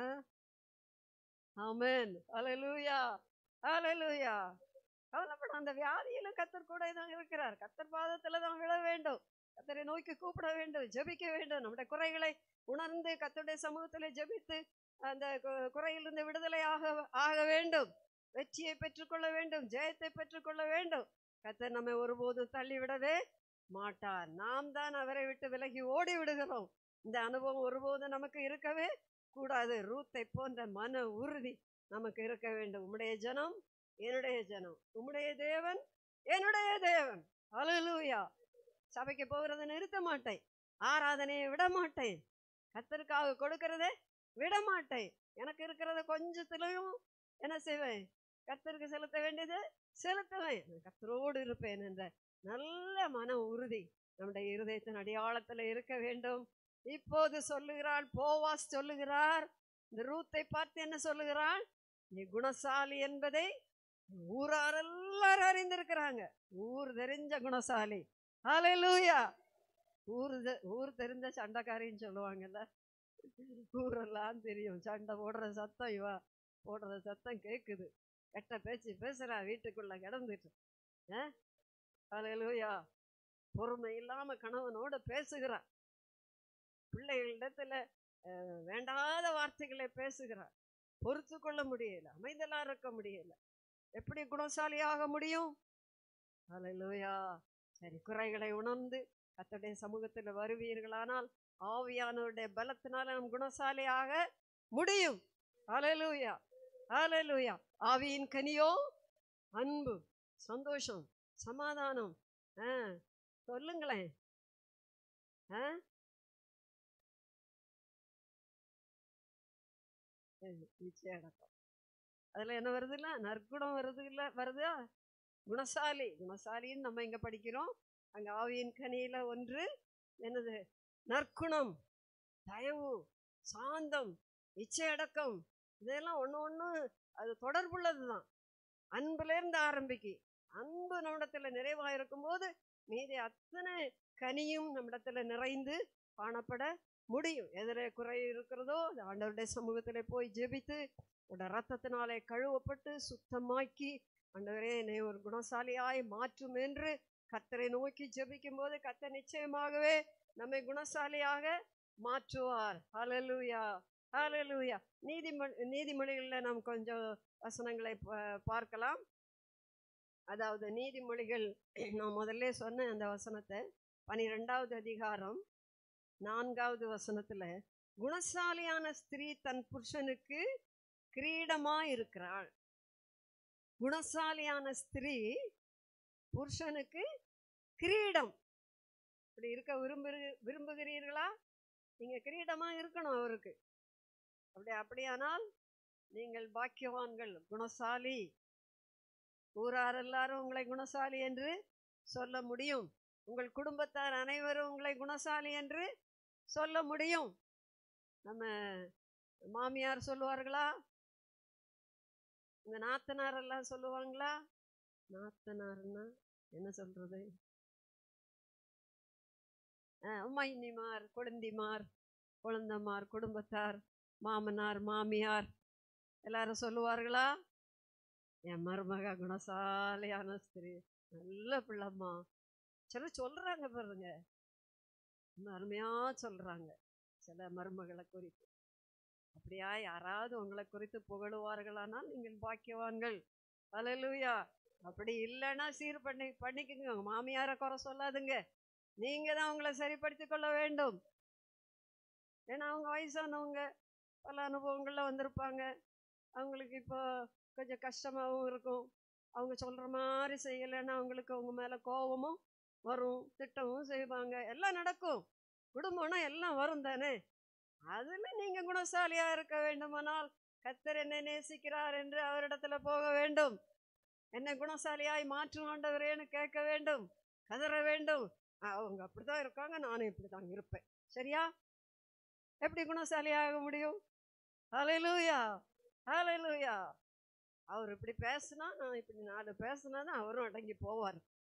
ஆமென் ஹalleluya ஹalleluya கவலைப்பட அந்த வியாதியிலும் கத்தர் கூட தான் இருக்கிறார் கத்தர் பாதத்துல தான் விழ வேண்டும் கத்தரை நோக்கி கூப்பிட வேண்டும் ஜெபிக்க வேண்டும் நம்முடைய குறைகளை உணர்ந்து கத்தருடைய சமூகத்திலே ஜெபித்து அந்த கு- குறையிலிருந்து விடுதலை ஆக ஆக வேண்டும் வெற்றியை பெற்றுக்கொள்ள வேண்டும் ஜெயத்தை பெற்றுக்கொள்ள வேண்டும் கத்தர் நம்மை ஒருபோதும் தள்ளிவிடவே மாட்டார் நாம் தான் அவரை விட்டு விலகி ஓடி விடுகிறோம் இந்த அனுபவம் ஒருபோதும் நமக்கு இருக்கவே கூடாது ரூத்தை போன்ற மன உறுதி நமக்கு இருக்க வேண்டும் உம்முடைய ஜனம் என்னுடைய ஜனம் உம்முடைய தேவன் என்னுடைய தேவன் ஹalleluya சபைக்கு போகிறதை நிறுத்த மாட்டேன் ஆராதனையை விட மாட்டேன் கத்தருக்காக கொடுக்கறதை விட மாட்டேன் எனக்கு இருக்கிறத கொஞ்சத்திலையும் என்ன செய்வேன் கத்தருக்கு செலுத்த வேண்டியது செலுத்துவேன் நான் கத்தரோடு இருப்பேன் என்ற நல்ல மன உறுதி நம்முடைய இருதயத்தின் அடையாளத்தில் இருக்க வேண்டும் இப்போது சொல்லுகிறாள் போவாஸ் சொல்லுகிறார் இந்த ரூத்தை பார்த்து என்ன சொல்லுகிறாள் நீ குணசாலி என்பதை ஊரார் எல்லாரும் அறிந்திருக்கிறாங்க ஊர் தெரிஞ்ச குணசாலி ஹalleluya ஊர் தெ- ஊர் தெரிஞ்ச சண்டைக்காரின்னு சொல்லுவாங்கல்ல ஊரெல்லாம் தெரியும் சண்டை போடுற சத்தம் இவா போடுற சத்தம் கேக்குது கெட்ட பேச்சு பேசுறா வீட்டுக்குள்ள கிடந்துட்டு ஹalleluya பொறுமை இல்லாம கணவனோட பேசுகிறா பிள்ளைகளிடத்துல அஹ், வேண்டாத வார்த்தைகளை பேசுகிறா பொறுத்து கொள்ள முடியல அமைதலா இருக்க முடியல எப்படி குணசாலியாக முடியும் ஹalleluya சரி குறைகளை உணர்ந்து கர்த்தருடைய சமூகத்தில் வருவீர்களானால் ஆவியானவருடைய பலத்தினால நம் குணசாலியாக முடியும் ஹalleluya ஹalleluya ஆவியின் கனியோ அன்பு சந்தோஷம் சமாதானம் ஆ சொல்லுங்களேன் ஆ சரி, நிச்சயம் அடக்கம் அதுல என்ன வருதுல்ல நற்குணம் வருது இல்ல வருதா குணசாலி குணசாலின்னு நம்ம இங்க படிக்கிறோம் அங்க ஆவியின் கனியில ஒன்று என்னது நற்குணம் தயவு சாந்தம் இச்சை அடக்கம் இதெல்லாம் ஒண்ணு ஒண்ணு அது தொடர்புள்ளது தான் அன்புலேருந்து ஆரம்பிக்கு அன்பு நம்மிடத்துல நிறைவா இருக்கும்போது மீதி அத்தனை கனியும் நம்மிடத்துல நிறைந்து காணப்பட முடியும் எதிரே குறை இருக்கிறதோ அது ஆண்டவருடைய சமூகத்தில் போய் ஜெபித்து உடைய ரத்தத்தினாலே கழுவப்பட்டு சுத்தமாக்கி ஆண்டவரே என்னை ஒரு குணசாலியாய் மாற்றும் என்று கர்த்தரை நோக்கி ஜெபிக்கும் போது கர்த்தர் நிச்சயமாகவே நம்மை குணசாலியாக மாற்றுவார் ஹalleluya ஹalleluya நீதிமொழி நீதிமொழிகளில் நாம் கொஞ்சம் வசனங்களை பா- பார்க்கலாம் அதாவது நீதிமொழிகள் நான் முதல்ல சொன்ன அந்த வசனத்தை பனிரெண்டாவது அதிகாரம் நான்காவது வசனத்துல குணசாலியான ஸ்திரீ தன் புருஷனுக்கு கிரீடமா இருக்கிறாள் குணசாலியான ஸ்திரீ புருஷனுக்கு கிரீடம் இப்படி இருக்க விரும்பு விரும்புகிறீர்களா நீங்க கிரீடமா இருக்கணும் அவருக்கு அப்படி அப்படியானால் நீங்கள் பாக்கியவான்கள் குணசாலி ஊரார் எல்லாரும் உங்களை குணசாலி என்று சொல்ல முடியும் உங்கள் குடும்பத்தார் அனைவரும் உங்களை குணசாலி என்று சொல்ல முடியும் நம்ம மாமியார் சொல்லுவார்களா இந்த நாத்தனார் எல்லாம் சொல்லுவாங்களா நாத்தனார்னா என்ன சொல்றது அஹ் மைனிமார் குழந்திமார் குழந்தமார் குடும்பத்தார் மாமனார் மாமியார் எல்லாரும் சொல்லுவார்களா என் மருமக குணசாலியான ஸ்திரீ நல்ல பிள்ளைம்மா சில சொல்றாங்க பாருங்க ரொம்ப அருமையா சொல்றாங்க சில மருமகளை குறித்து அப்படியா யாராவது உங்களை குறித்து புகழுவார்களானால் நீங்கள் பாக்கியவான்கள் அல்லேலூயா அப்படி இல்லைன்னா சீர் பண்ணி பண்ணிக்கோங்க உங்க மாமியாரை குறை சொல்லாதுங்க நீங்க தான் உங்களை சரிப்படுத்திக் கொள்ள வேண்டும் ஏன்னா அவங்க வயசானவங்க பல அனுபவங்கள்ல வந்திருப்பாங்க அவங்களுக்கு இப்போ கொஞ்சம் கஷ்டமாகவும் இருக்கும் அவங்க சொல்ற மாதிரி செய்யலைன்னா அவங்களுக்கு அவங்க மேல கோபமும் வரும் திட்டமும் செய்வாங்க எல்லாம் நடக்கும் குடும்பம்னா எல்லாம் வரும் தானே அதுல நீங்க குணசாலியா இருக்க வேண்டுமானால் கத்தர் என்னை நேசிக்கிறார் என்று அவரிடத்துல போக வேண்டும் என்னை குணசாலியாய் மாற்றும் ஆண்டவரேன்னு கேட்க வேண்டும் கதற வேண்டும் அஹ் அவங்க அப்படிதான் இருக்காங்க நானும் இப்படிதான் இருப்பேன் சரியா எப்படி குணசாலியாக முடியும் ஹalleluya ஹalleluya அவர் இப்படி பேசினா நான் இப்படி நாலு பேசினா தான் அவரும் அடங்கி போவார்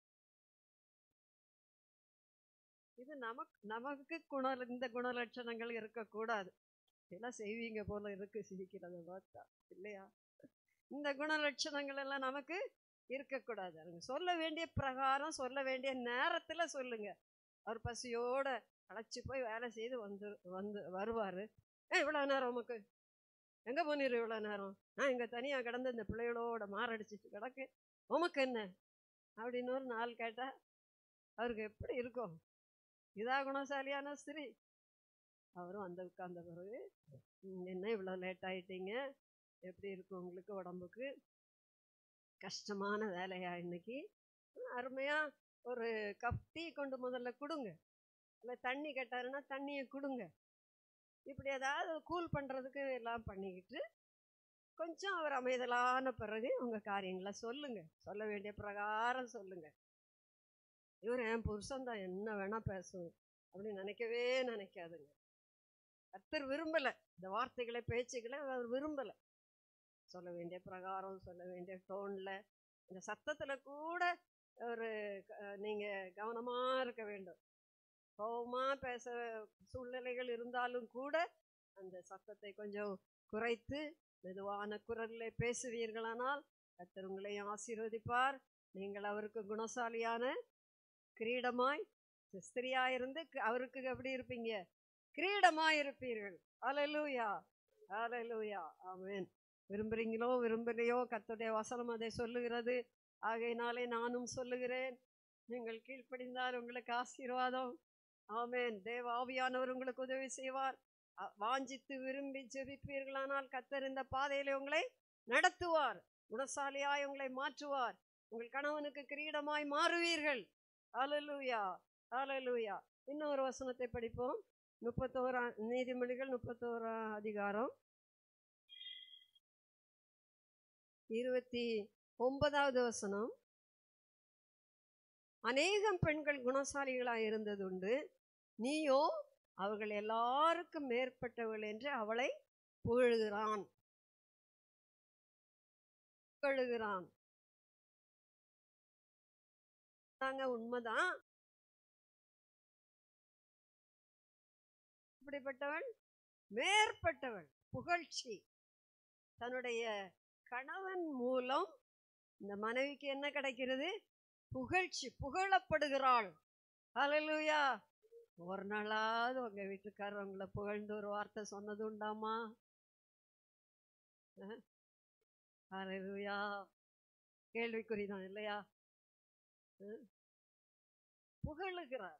இது நமக்கு நமக்கு குண இந்த குணலட்சணங்கள் இருக்கக்கூடாது இதெல்லாம் செய்வீங்க போல இருக்கு சிரிக்கிறத பார்த்தா இல்லையா இந்த குணலட்சணங்கள் எல்லாம் நமக்கு இருக்கக்கூடாது அவங்க சொல்ல வேண்டிய பிரகாரம் சொல்ல வேண்டிய நேரத்துல சொல்லுங்க அவர் பசியோட அழைச்சி போய் வேலை செய்து வந்து வந்து வருவாரு ஏ இவ்வளோ நேரம் உமக்கு எங்க போனீர் இவ்வளோ நேரம் நான் இங்க தனியா கிடந்து இந்த பிள்ளைகளோட மாரடிச்சிட்டு கிடக்கு உமக்கு என்ன அப்படின்னு ஒரு நாள் கேட்டா அவருக்கு எப்படி இருக்கும் இதா குணசாலியான ஸ்திரீ அவரும் அந்த உட்கார்ந்த பிறகு "ம், என்ன இவ்வளோ லேட் ஆயிட்டீங்க எப்படி இருக்கும் உங்களுக்கு உடம்புக்கு கஷ்டமான வேலையா இன்னைக்கு "ம், அருமையா ஒரு கப் டீ கொண்டு முதல்ல கொடுங்க இல்லை தண்ணி கேட்டாருன்னா தண்ணியை கொடுங்க இப்படி ஏதாவது கூல் பண்ணுறதுக்கு எல்லாம் பண்ணிக்கிட்டு கொஞ்சம் அவர் அமைதலான பிறகு உங்க காரியங்களை சொல்லுங்க சொல்ல வேண்டிய பிரகாரம் சொல்லுங்க இவர் என் புருஷன் தான் என்ன வேணா பேசும் அப்படின்னு நினைக்கவே நினைக்காதுங்க கர்த்தர் விரும்பல இந்த வார்த்தைகளை பேச்சுக்களை அவர் விரும்பல சொல்ல வேண்டிய பிரகாரம் சொல்ல வேண்டிய டோன்ல இந்த சத்தத்துல கூட ஒரு அஹ், நீங்க கவனமா இருக்க வேண்டும் கோபமா பேச சூழ்நிலைகள் இருந்தாலும் கூட அந்த சத்தத்தை கொஞ்சம் குறைத்து மெதுவான குரல்ல பேசுவீர்களானால் கர்த்தர் உங்களையும் ஆசீர்வதிப்பார் நீங்கள் அவருக்கு குணசாலியான கிரீடமாய் ஸ்திரியாயிருந்து க- அவருக்கு எப்படி இருப்பீங்க கிரீடமாய் இருப்பீர்கள் அலலூயா அலலூயா ஆமென் விரும்புறீங்களோ விரும்பலையோ கர்த்தருடைய வசனம் அதை சொல்லுகிறது ஆகையினாலே நானும் சொல்லுகிறேன் நீங்கள் கீழ்ப்படிந்தால் உங்களுக்கு ஆசீர்வாதம் ஆமென் தேவ ஆவியானவர் உங்களுக்கு உதவி செய்வார் அ- வாஞ்சித்து விரும்பி ஜெபிப்பீர்களானால் கர்த்தர் இந்த பாதையிலே உங்களை நடத்துவார் குணசாலியாய் உங்களை மாற்றுவார் உங்கள் கணவனுக்கு கிரீடமாய் மாறுவீர்கள் ஹalleluya ஹalleluya இன்னொரு வசனத்தை படிப்போம் முப்பத்தோரா நீதிமொழிகள் முப்பத்தோரா அதிகாரம் இருபத்தி ஒன்பதாவது வசனம் அநேகம் பெண்கள் குணசாலிகளாய் இருந்ததுண்டு நீயோ அவர்கள் எல்லாருக்கும் மேற்பட்டவள் என்று அவளை புகழுகிறான் புகழுகிறான் தாங்க உண்மைதான் இப்படிப்பட்டவள் மேற்பட்டவள் புகழ்ச்சி தன்னுடைய கணவன் மூலம் இந்த மனைவிக்கு என்ன கிடைக்கிறது புகழ்ச்சி புகழப்படுகிறாள் ஹalleluya ஒரு நாளாவது உங்க வீட்டுக்காரர் உங்களை புகழ்ந்து ஒரு வார்த்தை சொன்னது உண்டாமா ஹalleluya கேள்விக்குறிதான் இல்லையா அஹ்? புகழுகிறார்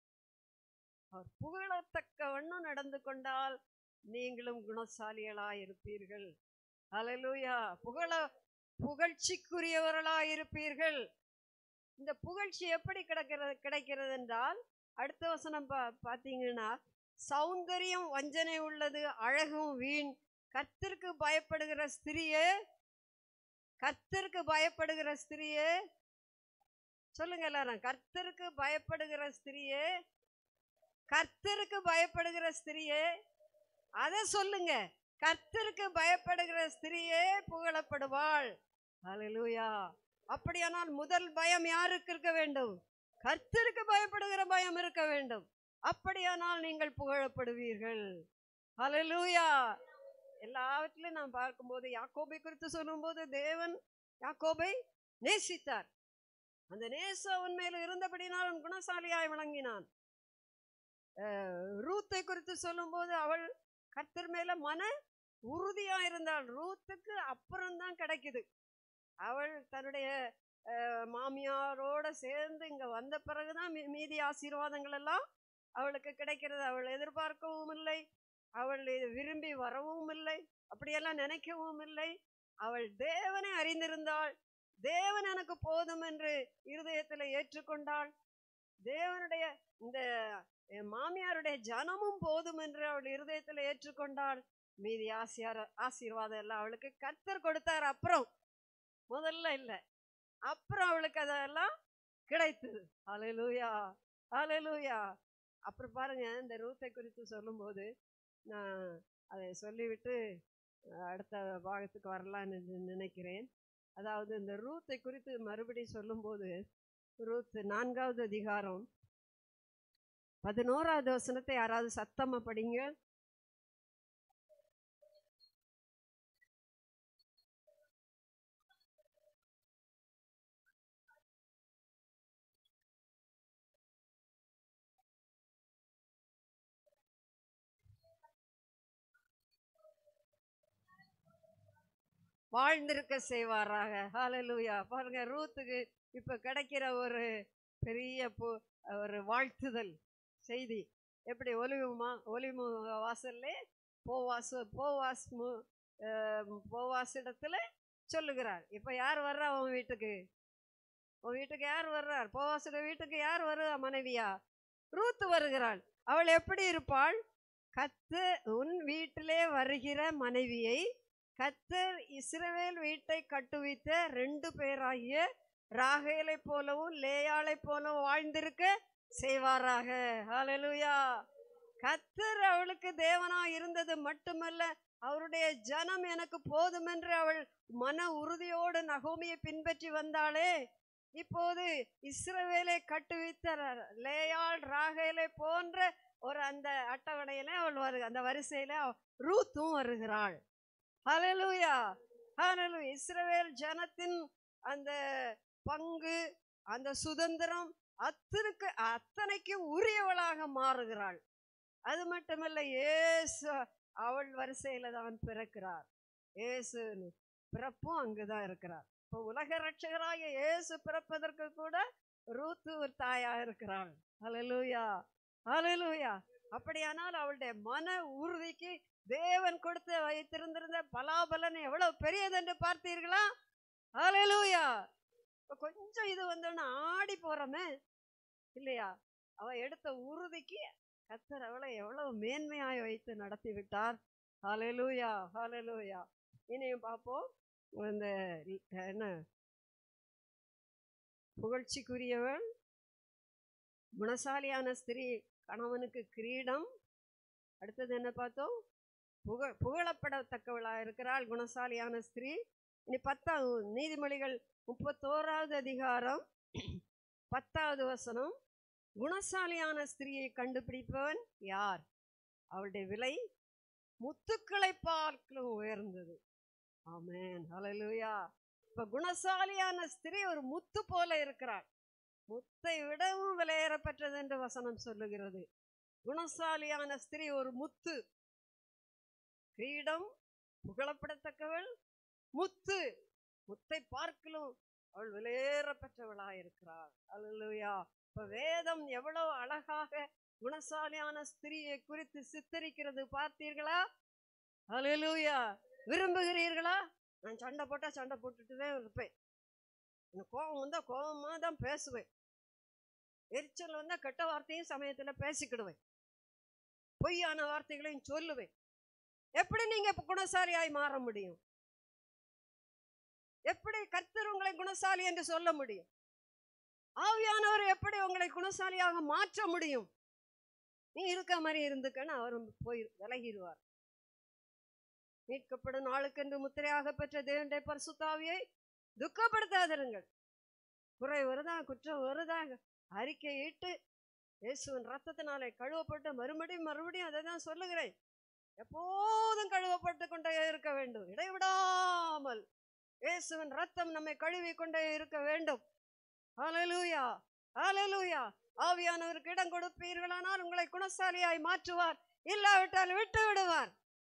அவர் புகழத்தக்க வண்ணம் நடந்து கொண்டால் நீங்களும் குணசாலிகளாய் இருப்பீர்கள் ஹalleluya புகழ புகழ்ச்சிக்குரியவர்களாய் இருப்பீர்கள் இந்த புகழ்ச்சி எப்படி கிடைக்கிறது கிடைக்கிறது என்றால் அடுத்த வசனம் பா பார்த்தீங்கன்னா சௌந்தரியம் வஞ்சனை உள்ளது அழகும் வீண் கத்திற்கு பயப்படுகிற ஸ்திரியே கர்த்தருக்கு பயப்படுகிற ஸ்திரியே சொல்லுங்க எல்லாரும் கர்த்தருக்கு பயப்படுகிற ஸ்திரியே கர்த்தருக்கு பயப்படுகிற ஸ்திரியே அத சொல்லுங்க கர்த்தருக்கு பயப்படுகிற ஸ்திரியே புகழப்படுவாள் ஹalleluya அப்படியானால் முதல் பயம் யாருக்கு இருக்க வேண்டும் கர்த்தருக்கு பயப்படுகிற பயம் இருக்க வேண்டும் அப்படியானால் நீங்கள் புகழப்படுவீர்கள் ஹalleluya எல்லாவற்றிலும் நாம் பார்க்கும்போது யாக்கோபை குறித்து சொல்லும்போது தேவன் யாக்கோபை நேசித்தார் அந்த நேசம் அவன் மேல இருந்தபடினால் அவன் குணசாலியாய் விளங்கினான் அஹ், ரூத்தை குறித்து சொல்லும்போது அவள் கர்த்தர் மேல மன உறுதியா இருந்தாள் ரூத்துக்கு அப்புறம்தான் கிடைக்குது அவள் தன்னுடைய அஹ், மாமியாரோட சேர்ந்து இங்க வந்த பிறகுதான் மீ- மீதி ஆசீர்வாதங்கள் எல்லாம் அவளுக்கு கிடைக்கிறது அவள் எதிர்பார்க்கவும் இல்லை அவள் இதை விரும்பி வரவும் இல்லை அப்படியெல்லாம் நினைக்கவும் இல்லை அவள் தேவனை அறிந்திருந்தாள் தேவன் எனக்கு போதும் என்று இருதயத்தில் ஏற்றுக்கொண்டாள் தேவனுடைய இந்த என் மாமியாருடைய ஜனமும் போதும் என்று அவள் இருதயத்தில் ஏற்றுக்கொண்டாள் மீதி ஆசியார ஆசீர்வாதம் எல்லாம் அவளுக்கு கர்த்தர் கொடுத்தார் அப்புறம் முதல்ல இல்லை அப்புறம் அவளுக்கு அதெல்லாம் கிடைத்தது அலையலூயா அலையலூயா அப்புறம் பாருங்க இந்த ரூத்தை குறித்து சொல்லும்போது நான் அதை சொல்லிவிட்டு அஹ், அடுத்த பாகத்துக்கு வரலான்னு நி- நினைக்கிறேன் அதாவது இந்த ரூத்தை குறித்து மறுபடியும் சொல்லும்போது ரூத் நான்காவது அதிகாரம் பதினோராவது வசனத்தை யாராவது சத்தமா படிங்க வாழ்ந்திருக்க செய்வாராக ஹalleluya பாருங்க ரூத்துக்கு இப்ப கிடைக்கிற ஒரு பெரிய பு- ஒரு வாழ்த்துதல் செய்தி எப்படி ஒலிவுமா ஒலிமு வாசல்ல போவாஸ் போவாஸ் மு- அஹ், போவாஸ் இடத்துல சொல்லுகிறார் இப்ப யார் வர்றா உன் வீட்டுக்கு உன் வீட்டுக்கு யார் வர்றார் போவாசுட வீட்டுக்கு யார் வருவா மனைவியா ரூத்து வருகிறாள் அவள் எப்படி இருப்பாள் கத்து உன் வீட்டிலே வருகிற மனைவியை கத்தர் இஸ்ரவேல் வீட்டை கட்டுவித்த ரெண்டு பேராகிய ராகேலை போலவும் லேயாளை போலவும் வாழ்ந்திருக்க செய்வாராக ஹalleluya கத்தர் அவளுக்கு தேவனா இருந்தது மட்டுமல்ல அவருடைய ஜனம் எனக்கு போதும் என்று அவள் மன உறுதியோடு நகோமியை பின்பற்றி வந்தாளே இப்போது இஸ்ரவேலை கட்டுவித்த ர- லேயாள் ராகேலை போன்ற ஒரு அந்த அட்டவணையில அவள் வரு அந்த வரிசையில அவ- ரூத்தும் வருகிறாள் ஹalleluya ஹalleluya இஸ்ரவேல் ஜனத்தின் அந்த பங்கு அந்த சுதந்திரம் அத்தனுக்கு அத்தனைக்கும் உரியவளாக மாறுகிறாள் அது மட்டுமல்ல இயேசு அவள் வரிசையில தான் பிறக்கிறார் இயேசு பிறப்பும் அங்குதான் இருக்கிறார் இப்போ உலக ரட்சகராக இயேசு பிறப்பதற்கு கூட ரூத்து ஒரு தாயா இருக்கிறாள் ஹalleluya ஹalleluya அப்படியானால் அவளுடைய மன உறுதிக்கு தேவன் கொடுத்து வைத்திருந்திருந்த பலாபலன் எவ்வளவு பெரியதென்று பார்த்தீர்களா ஹalleluya இப்ப கொஞ்சம் இது வந்தோன்னா ஆடி போறோமே இல்லையா அவ எடுத்த உறுதிக்கு கத்தர் அவளை எவ்வளவு மேன்மையாய் வைத்து நடத்தி விட்டார் ஹalleluya ஹalleluya இனியும் பார்ப்போம் இந்த என்ன புகழ்ச்சிக்குரியவள் குணசாலியான ஸ்திரீ கணவனுக்கு கிரீடம் அடுத்தது என்ன பார்த்தோம் புகழ் புகழப்படத்தக்கவளா இருக்கிறாள் குணசாலியான ஸ்திரீ இனி பத்தாம் நீதிமொழிகள் முப்பத்தோராவது அதிகாரம் பத்தாவது வசனம் குணசாலியான ஸ்திரியை கண்டுபிடிப்பவன் யார் அவளுடைய விலை முத்துக்களை பார்க்கலும் உயர்ந்தது ஆமென் ஹalleluya இப்ப குணசாலியான ஸ்திரீ ஒரு முத்து போல இருக்கிறாள் முத்தை விடவும் விலையேறப்பெற்றது என்று வசனம் சொல்லுகிறது குணசாலியான ஸ்திரீ ஒரு முத்து கிரீடம் புகழப்படத்தக்கவள் முத்து முத்தை பார்க்கலும் அவள் விலையேறப்பெற்றவளாய் இருக்கிறாள் அல்லேலூயா இப்ப வேதம் எவ்வளவு அழகாக குணசாலியான ஸ்திரீயை குறித்து சித்தரிக்கிறது பார்த்தீர்களா அல்லேலூயா விரும்புகிறீர்களா நான் சண்டை போட்டா சண்டை போட்டுட்டு தான் இருப்பேன் எனக்கு கோபம் வந்தா கோபமா தான் பேசுவேன் எரிச்சல் வந்தா கெட்ட வார்த்தையும் சமயத்துல பேசிக்கிடுவேன் பொய்யான வார்த்தைகளையும் சொல்லுவேன் எப்படி நீங்க இப்ப குணசாலியாய் மாற முடியும் எப்படி கர்த்தர் உங்களை குணசாலி என்று சொல்ல முடியும் ஆவியானவர் எப்படி உங்களை குணசாலியாக மாற்ற முடியும் நீ இருக்க மாதிரி இருந்துக்கன்னு அவர் போய் விலகிடுவார் மீட்கப்படும் நாளுக்கென்று முத்திரையாக பெற்ற தேவனுடைய பரிசுத்தாவியை துக்கப்படுத்தாதிருங்கள் குறை வருதா குற்றம் வருதா அறிக்கையிட்டு இயேசுவின் ரத்தத்தினாலே கழுவப்பட்டு மறுபடியும் மறுபடியும் அதை தான் சொல்லுகிறேன் எப்போதும் கழுவப்பட்டு கொண்டே இருக்க வேண்டும் இடைவிடாமல் இயேசுவின் ரத்தம் நம்மை கழுவி கொண்டே இருக்க வேண்டும் ஹalleluya ஹalleluya ஆவியானவருக்கு இடம் கொடுப்பீர்களானால் உங்களை குணசாலியாய் மாற்றுவார் இல்லாவிட்டால் விட்டு விடுவார்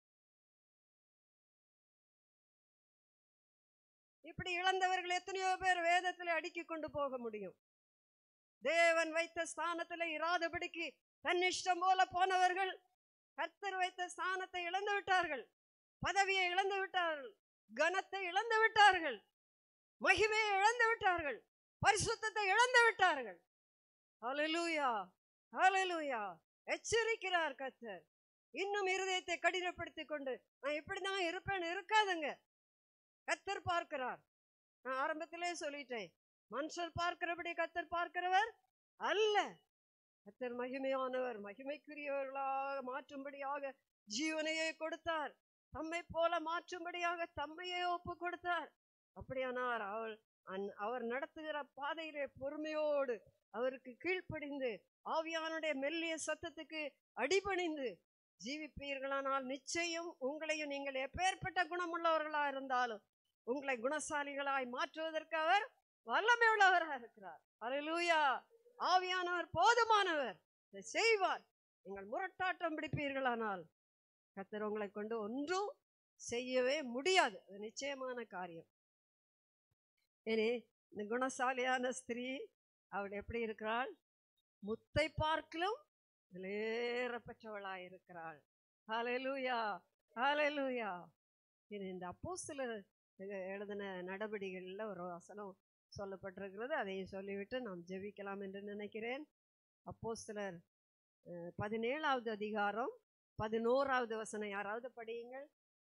இப்படி இழந்தவர்கள் எத்தனையோ பேர் வேதத்தில் அடுக்கி கொண்டு போக முடியும் தேவன் வைத்த ஸ்தானத்தில் இராதபடிக்கு தன் இஷ்டம் போல போனவர்கள் கர்த்தர் வைத்த ஸ்தானத்தை இழந்து விட்டார்கள் பதவியை இழந்து விட்டார்கள் கனத்தை இழந்து விட்டார்கள் மகிமையை இழந்து விட்டார்கள் பரிசுத்தத்தை இழந்து விட்டார்கள் ஹalleluya ஹalleluya எச்சரிக்கிறார் கர்த்தர் இன்னும் இருதயத்தை கடினப்படுத்திக் கொண்டு நான் இப்படிதான் இருப்பேன் இருக்காதுங்க கத்தர் பார்க்கிறார் நான் ஆரம்பத்திலே சொல்லிட்டேன் மனுஷர் பார்க்கிறபடி கத்தர் பார்க்கிறவர் அல்ல கத்தர் மகிமையானவர் மகிமைக்குரியவர்களாக மாற்றும்படியாக ஜீவனையே கொடுத்தார் தம்மை போல மாற்றும்படியாக தம்மையே ஒப்பு கொடுத்தார் அப்படியானார் அவள் அந்- அவர் நடத்துகிற பாதையிலே பொறுமையோடு அவருக்கு கீழ்ப்படிந்து ஆவியானுடைய மெல்லிய சத்தத்துக்கு அடிபணிந்து ஜீவிப்பீர்களானால் நிச்சயம் உங்களையும் நீங்கள் எப்பேற்பட்ட குணமுள்ளவர்களா இருந்தாலும் உங்களை குணசாலிகளாய் மாற்றுவதற்கு அவர் வல்லமை உள்ளவராக இருக்கிறார் அல்லேலூயா ஆவியானவர் போதுமானவர் இதை செய்வார் நீங்கள் முரட்டாட்டம் பிடிப்பீர்களானால் கர்த்தர் உங்களை கொண்டு ஒன்றும் செய்யவே முடியாது அது நிச்சயமான காரியம் இனி இந்த குணசாலியான ஸ்திரீ அவள் எப்படி இருக்கிறாள் முத்தை பார்க்கலும் விலையேறப்பெற்றவளாய் இருக்கிறாள் ஹalleluya ஹalleluya இது இந்த அப்போஸ்தலர் எழுதின நடவடிக்கைகளில் ஒரு வசனம் சொல்லப்பட்டிருக்கிறது அதையும் சொல்லிவிட்டு நாம் ஜெபிக்கலாம் என்று நினைக்கிறேன் அப்போஸ்தலர் அஹ், பதினேழாவது அதிகாரம் பதினோராவது வசனம் யாராவது படியுங்கள்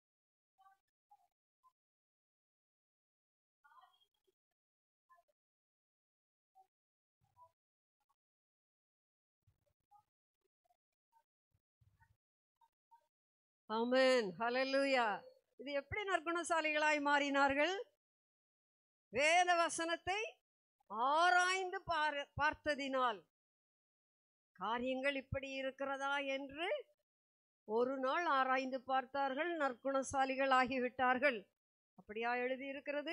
ஆமென் ஹalleluya இது எப்படி நற்குணசாலிகளாய் மாறினார்கள் வேத வசனத்தை ஆராய்ந்து பார் பார்த்ததினால் காரியங்கள் இப்படி இருக்கிறதா என்று ஒரு நாள் ஆராய்ந்து பார்த்தார்கள் நற்குணசாலிகள் ஆகிவிட்டார்கள் அப்படியா எழுதி இருக்கிறது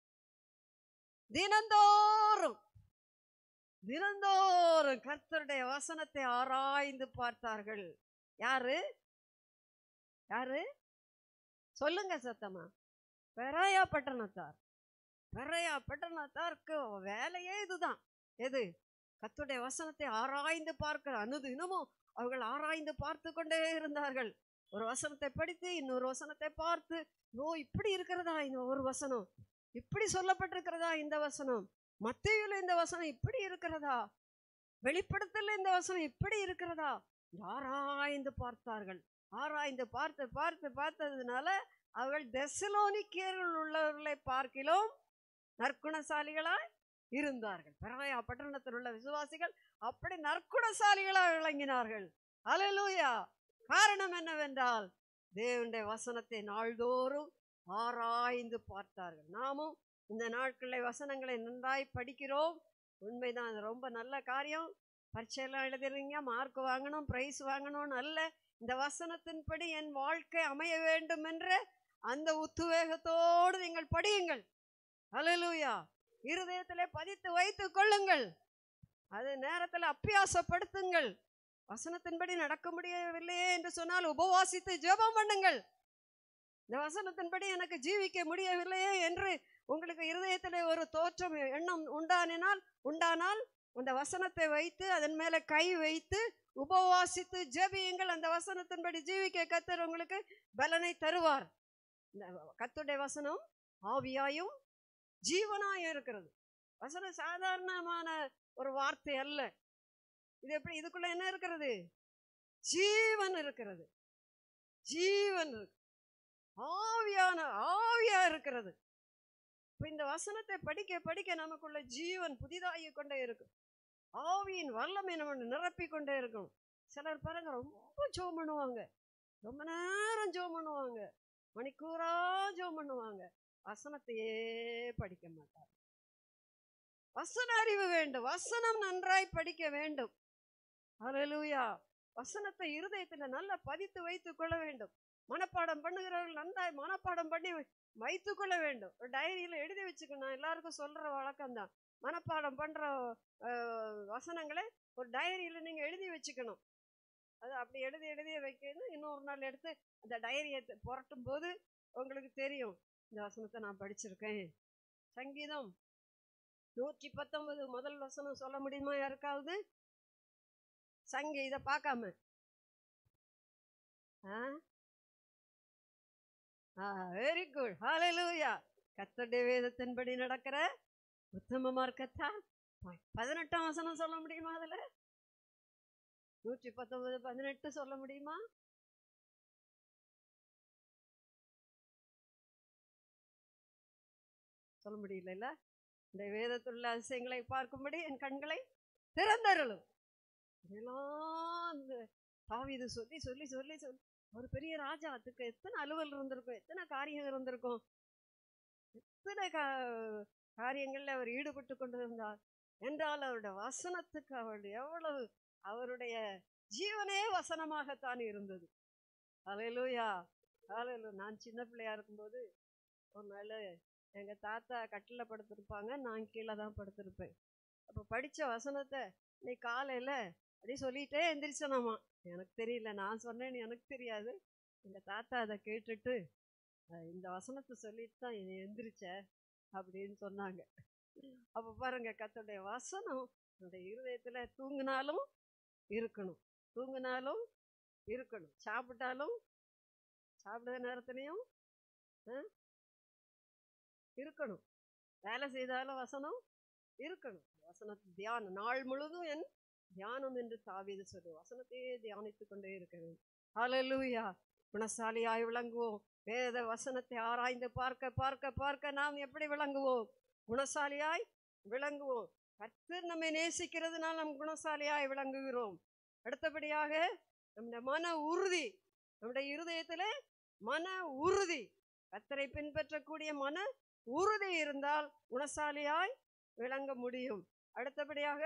தினந்தோறும் தினந்தோறும் கர்த்தருடைய வசனத்தை ஆராய்ந்து பார்த்தார்கள் யாரு யாரு சொல்லுங்க சத்தமா பெராயா பட்டணத்தார் பெராயா பட்டணத்தாருக்கு வேலையே இதுதான் எது கர்த்தருடைய வசனத்தை ஆராய்ந்து பார்க்கிற அனுதினமும் அவர்கள் ஆராய்ந்து பார்த்து கொண்டே இருந்தார்கள் ஒரு வசனத்தை படித்து இன்னொரு வசனத்தை பார்த்து ஓ இப்படி இருக்கிறதா இந்த ஒரு வசனம் இப்படி சொல்லப்பட்டிருக்கிறதா இந்த வசனம் மத்தேயுல இந்த வசனம் இப்படி இருக்கிறதா வெளிப்படுத்தல இந்த வசனம் இப்படி இருக்கிறதா ஆராய்ந்து பார்த்தார்கள் ஆராய்ந்து பார்த்து பார்த்து பார்த்ததுனால அவர்கள் தெசலோனிக்கேர்கள் உள்ளவர்களை பார்க்கிலும் நற்குணசாலிகளாய் இருந்தார்கள் பெராயா பட்டணத்தில் உள்ள விசுவாசிகள் அப்படி நற்குணசாலிகளாக விளங்கினார்கள் அல்லேலூயா காரணம் என்னவென்றால் தேவனுடைய வசனத்தை நாள்தோறும் ஆராய்ந்து பார்த்தார்கள் நாமும் இந்த நாட்களில் வசனங்களை நன்றாய் படிக்கிறோம் உண்மைதான் அது ரொம்ப நல்ல காரியம் பரீட்சையெல்லாம் எழுதுறீங்க மார்க் வாங்கணும் ப்ரைஸ் வாங்கணும்னு அல்ல இந்த வசனத்தின்படி என் வாழ்க்கை அமைய வேண்டும் என்ற அந்த உத்துவேகத்தோடு நீங்கள் படியுங்கள் அல்லேலூயா இருதயத்திலே பதித்து வைத்துக் கொள்ளுங்கள் அது நேரத்தில் அப்பியாசப்படுத்துங்கள் வசனத்தின்படி நடக்க முடியவில்லையே என்று சொன்னால் உபவாசித்து ஜெபம் பண்ணுங்கள் இந்த வசனத்தின்படி எனக்கு ஜீவிக்க முடியவில்லையே என்று உங்களுக்கு இருதயத்திலே ஒரு தோற்றம் எண்ணம் உண்டானினால் உண்டானால் அந்த வசனத்தை வைத்து அதன் மேலே கை வைத்து உபவாசித்து ஜெபியுங்கள் அந்த வசனத்தின்படி ஜீவிக்க கத்தர் உங்களுக்கு பலனை தருவார் இந்த கத்துடைய வசனம் ஆவியாயும் ஜீவனாயும் இருக்கிறது வசனம் சாதாரணமான ஒரு வார்த்தை அல்ல இது எப்படி இதுக்குள்ள என்ன இருக்கிறது ஜீவன் இருக்கிறது ஜீவன் இருக்கு ஆவியான ஆவியா இருக்கிறது இப்ப இந்த வசனத்தை படிக்க படிக்க நமக்குள்ள ஜீவன் புதிதாகி கொண்டே இருக்கும் ஆவியின் வல்லமை நம்ம நிரப்பி கொண்டே இருக்கும் சிலர் பாருங்க ரொம்ப ஜோம் பண்ணுவாங்க ரொம்ப நேரம் ஜோம் பண்ணுவாங்க மணிக்கூரா ஜோம் பண்ணுவாங்க வசனத்தையே படிக்க மாட்டார் வசன அறிவு வேண்டும் வசனம் நன்றாய் படிக்க வேண்டும் ஹalleluya வசனத்தை இருதயத்துல நல்லா பதித்து வைத்துக் கொள்ள வேண்டும் மனப்பாடம் பண்ணுகிறவர்கள் நன்றாய் மனப்பாடம் பண்ணி வைத்துக் கொள்ள வேண்டும் ஒரு டைரியில எழுதி வச்சுக்கணும் நான் எல்லாருக்கும் சொல்ற வழக்கம்தான் மனப்பாடம் பண்ற அஹ், வசனங்களை ஒரு டைரியில நீங்க எழுதி வச்சுக்கணும் அது அப்படி எழுதி எழுதி வைக்கணும் இன்னொரு நாள் எடுத்து அந்த டைரியை புரட்டும் போது உங்களுக்கு தெரியும் இந்த வசனத்தை நான் படிச்சிருக்கேன் சங்கீதம் நூற்றி பத்தொன்பது முதல் வசனம் சொல்ல முடியுமா யாருக்காவது சங்கி இதை பார்க்காம ஆ வெரி குட் ஹalleluya கர்த்தருடைய வேதத்தின்படி நடக்கிற உத்தம மார்க்கத்தான் ப- பதினெட்டாம் வசனம் சொல்ல முடியுமா அதுல நூற்றி பத்தொன்பது பதினெட்டு சொல்ல முடியுமா சொல்ல முடியல இந்த வேதத்துள்ள அதிசயங்களை பார்க்கும்படி என் கண்களை திறந்தருளும் இதெல்லாம் அந்த தாவீது சொல்லி சொல்லி சொல்லி சொல்லி ஒரு பெரிய ராஜா அதுக்கு எத்தனை அலுவல் இருந்திருக்கும் எத்தனை காரியம் இருந்திருக்கும் எத்தனை கா காரியங்களில் அவர் ஈடுபட்டு கொண்டிருந்தார் என்றால் அவருடைய வசனத்துக்கு அவர் எவ்வளவு அவருடைய ஜீவனே வசனமாகத்தான் இருந்தது அலையலூயா அலையலு நான் சின்ன பிள்ளையா இருக்கும்போது ஒரு நாள் எங்க தாத்தா கட்டில் படுத்திருப்பாங்க நான் கீழே தான் படுத்திருப்பேன் அப்போ படிச்ச வசனத்தை இன்னைக்கு காலையில அப்படி சொல்லிட்டே எந்திரிச்சனாமா எனக்கு தெரியல நான் சொன்னேன்னு எனக்கு தெரியாது எங்க தாத்தா அதை கேட்டுட்டு "அஹ் இந்த வசனத்தை சொல்லிட்டு தான் என்னை எந்திரிச்ச அப்படின்னு சொன்னாங்க அப்போ பாருங்க கத்தோடைய வசனம் என்னுடைய இருதயத்துல தூங்கினாலும் இருக்கணும் தூங்கினாலும் இருக்கணும் சாப்பிட்டாலும் சாப்பிடுற நேரத்துலையும் அஹ், இருக்கணும் வேலை செய்தாலும் வசனம் இருக்கணும் வசனத்து தியானம் நாள் முழுதும் என் தியானம் என்று தாவீது சொல்லு வசனத்தையே தியானித்துக் கொண்டே இருக்க வேண்டும் ஹalleluya குணசாலியாய் விளங்குவோம் வேத வசனத்தை ஆராய்ந்து பார்க்க பார்க்க பார்க்க நாம் எப்படி விளங்குவோம் குணசாலியாய் விளங்குவோம் கர்த்தர் நம்மை நேசிக்கிறதுனால் நாம் குணசாலியாய் விளங்குகிறோம் அடுத்தபடியாக நம்முடைய மன உறுதி நம்முடைய இருதயத்திலே மன உறுதி கர்த்தரை பின்பற்றக்கூடிய மன உறுதி இருந்தால் குணசாலியாய் விளங்க முடியும் அடுத்தபடியாக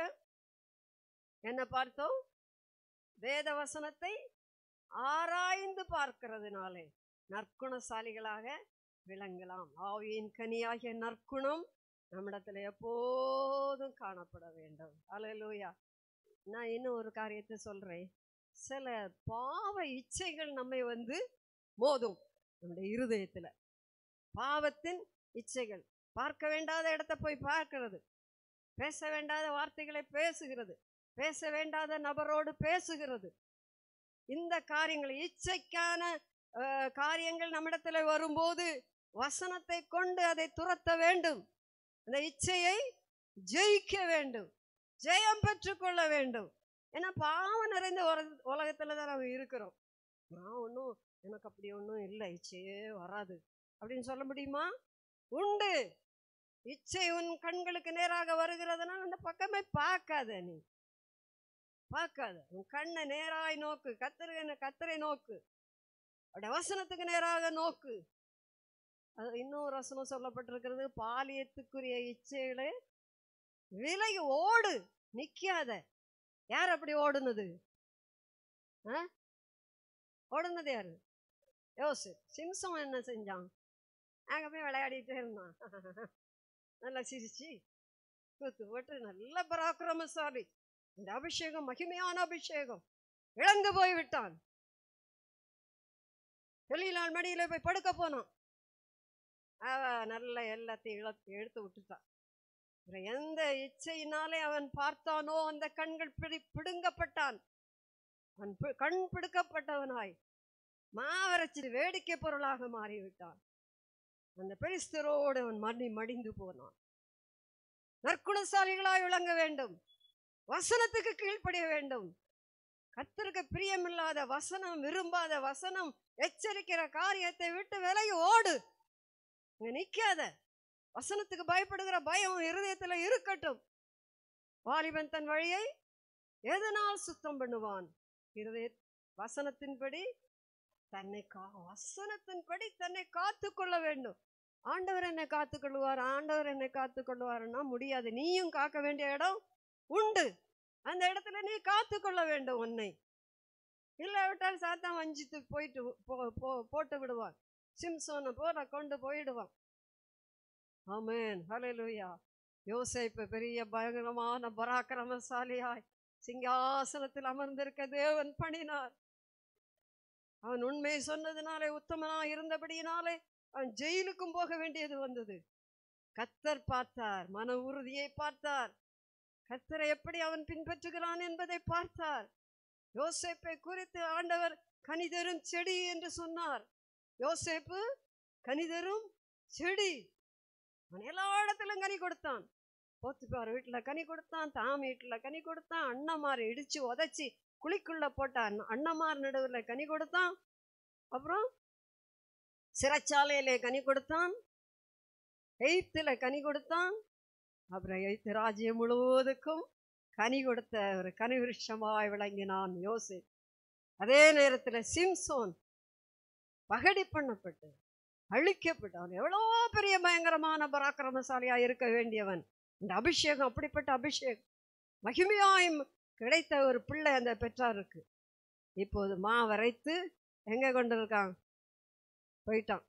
என்ன பார்த்தோம் வேத வசனத்தை ஆராய்ந்து பார்க்கிறதுனாலே நற்குணசாலிகளாக விளங்கலாம் ஆவியின் கனியாகிய நற்குணம் நம்மிடத்துல எப்போதும் காணப்பட வேண்டும் அல்லேலூயா நான் இன்னும் ஒரு காரியத்தை சொல்றேன் சில பாவ இச்சைகள் நம்மை வந்து மோதும் நம்முடைய இருதயத்துல பாவத்தின் இச்சைகள் பார்க்க வேண்டாத இடத்த போய் பார்க்கிறது பேச வேண்டாத வார்த்தைகளை பேசுகிறது பேச வேண்டாத நபரோடு பேசுகிறது இந்த காரியங்கள் இச்சைக்கான அஹ், காரியங்கள் நம்மிடத்துல வரும்போது வசனத்தை கொண்டு அதை துரத்த வேண்டும் அந்த இச்சையை ஜெயிக்க வேண்டும் ஜெயம் பெற்றுக்கொள்ள வேண்டும் ஏன்னா பாவம் நிறைந்த உலக- உலகத்துல தான் நம்ம இருக்கிறோம் நான் ஒன்றும் எனக்கு அப்படி ஒன்றும் இல்லை இச்சையே வராது அப்படின்னு சொல்ல முடியுமா உண்டு இச்சை உன் கண்களுக்கு நேராக வருகிறதுனால் அந்த பக்கமே பார்க்காத நீ பார்க்காத உன் கண்ணை நேராய் நோக்கு கத்தரை கத்தரை நோக்கு அவருடைய வசனத்துக்கு நேராக நோக்கு அது இன்னொரு வசனம் சொல்லப்பட்டிருக்கிறது பாலியத்துக்குரிய இச்சைகளே விலகி ஓடு நிக்காத யார் அப்படி ஓடுனது ஆ? ஓடுனது யாரு யோசு சிம்சம் என்ன செஞ்சான் அங்க போய் விளையாடிட்டே இருந்தான் நல்லா சிரிச்சு கூத்து போட்டு நல்ல பராக்கிரமசாலி இந்த அபிஷேகம் மகிமையான அபிஷேகம் இழந்து போய் விட்டான் வெளியிலான் மடியில போய் படுக்க போனான் அவ நல்ல எல்லாத்தையும் இழத்து எடுத்து விட்டுட்டான் அப்புறம் எந்த இச்சையினாலே அவன் பார்த்தானோ அந்த கண்கள் பிடி பிடுங்கப்பட்டான் அவன் பி- கண் பிடுக்கப்பட்டவனாய் மாவரைச்சு வேடிக்கை பொருளாக மாறிவிட்டான் அந்த பெரிஸ்தரோடு அவன் மடி மடிந்து போனான் நற்குணசாலிகளாய் விளங்க வேண்டும் வசனத்துக்கு கீழ்ப்படிய வேண்டும் கர்த்தருக்கு பிரியமில்லாத வசனம் விரும்பாத வசனம் எச்சரிக்கிற காரியத்தை விட்டு விலகி ஓடு இங்க நிக்காத வசனத்துக்கு பயப்படுகிற பயம் உன் இருதயத்துல இருக்கட்டும் வாலிபன் தன் வழியை எதனால் சுத்தம் பண்ணுவான் இருதய வசனத்தின்படி தன்னை கா வசனத்தின்படி தன்னை காத்து கொள்ள வேண்டும் ஆண்டவர் என்னை காத்து கொள்வார் ஆண்டவர் என்னை காத்து கொள்வாருன்னா முடியாது நீயும் காக்க வேண்டிய இடம் உண்டு அந்த இடத்துல நீ காத்து கொள்ள வேண்டும் உன்னை இல்லாவிட்டால் சாத்தான் வஞ்சித்து போயிட்டு போ- போ- போட்டு விடுவான் சிம்சோனை போல கொண்டு போயிடுவான் ஆமென் ஹalleluya யோசேப்பு பெரிய பயங்கரமான பராக்கிரமசாலியாய் சிங்காசனத்தில் அமர்ந்திருக்க தேவன் பணினார் அவன் உண்மை சொன்னதினாலே உத்தமனா இருந்தபடியினாலே அவன் ஜெயிலுக்கும் போக வேண்டியது வந்தது கத்தர் பார்த்தார் மன உறுதியை பார்த்தார் கத்தரை எப்படி அவன் பின்பற்றுகிறான் என்பதை பார்த்தார் யோசேப்பை குறித்து ஆண்டவர் கனிதரும் செடி என்று சொன்னார் யோசேப்பு கனிதரும் செடி அவன் எல்லா இடத்திலும் கனி கொடுத்தான் போத்துப்பார் வீட்டுல கனி கொடுத்தான் தாம் வீட்டுல கனி கொடுத்தான் அண்ணமார் இடிச்சு உதைச்சி குழிக்குள்ள போட்டான் அண்ணமார் நடுவுல கனி கொடுத்தான் அப்புறம் சிறைச்சாலையிலே கனி கொடுத்தான் எய்த்துல கனி கொடுத்தான் அப்புறம் எய்த்து ராஜ்யம் முழுவதுக்கும் கனி கொடுத்த ஒரு கனி விருஷமாய் விளங்கினான் யோசு அதே நேரத்துல சிம்சோன் பகடி பண்ணப்பட்டு அழிக்கப்பட்டான் எவ்வளோ பெரிய பயங்கரமான பராக்கிரமசாலியா இருக்க வேண்டியவன் இந்த அபிஷேகம் அப்படிப்பட்ட அபிஷேகம் மகிமையாய் கிடைத்த ஒரு பிள்ளை அந்த பெற்றாருக்கு இப்போது மா வரைத்து எங்க கொண்டு இருக்கான் போயிட்டான்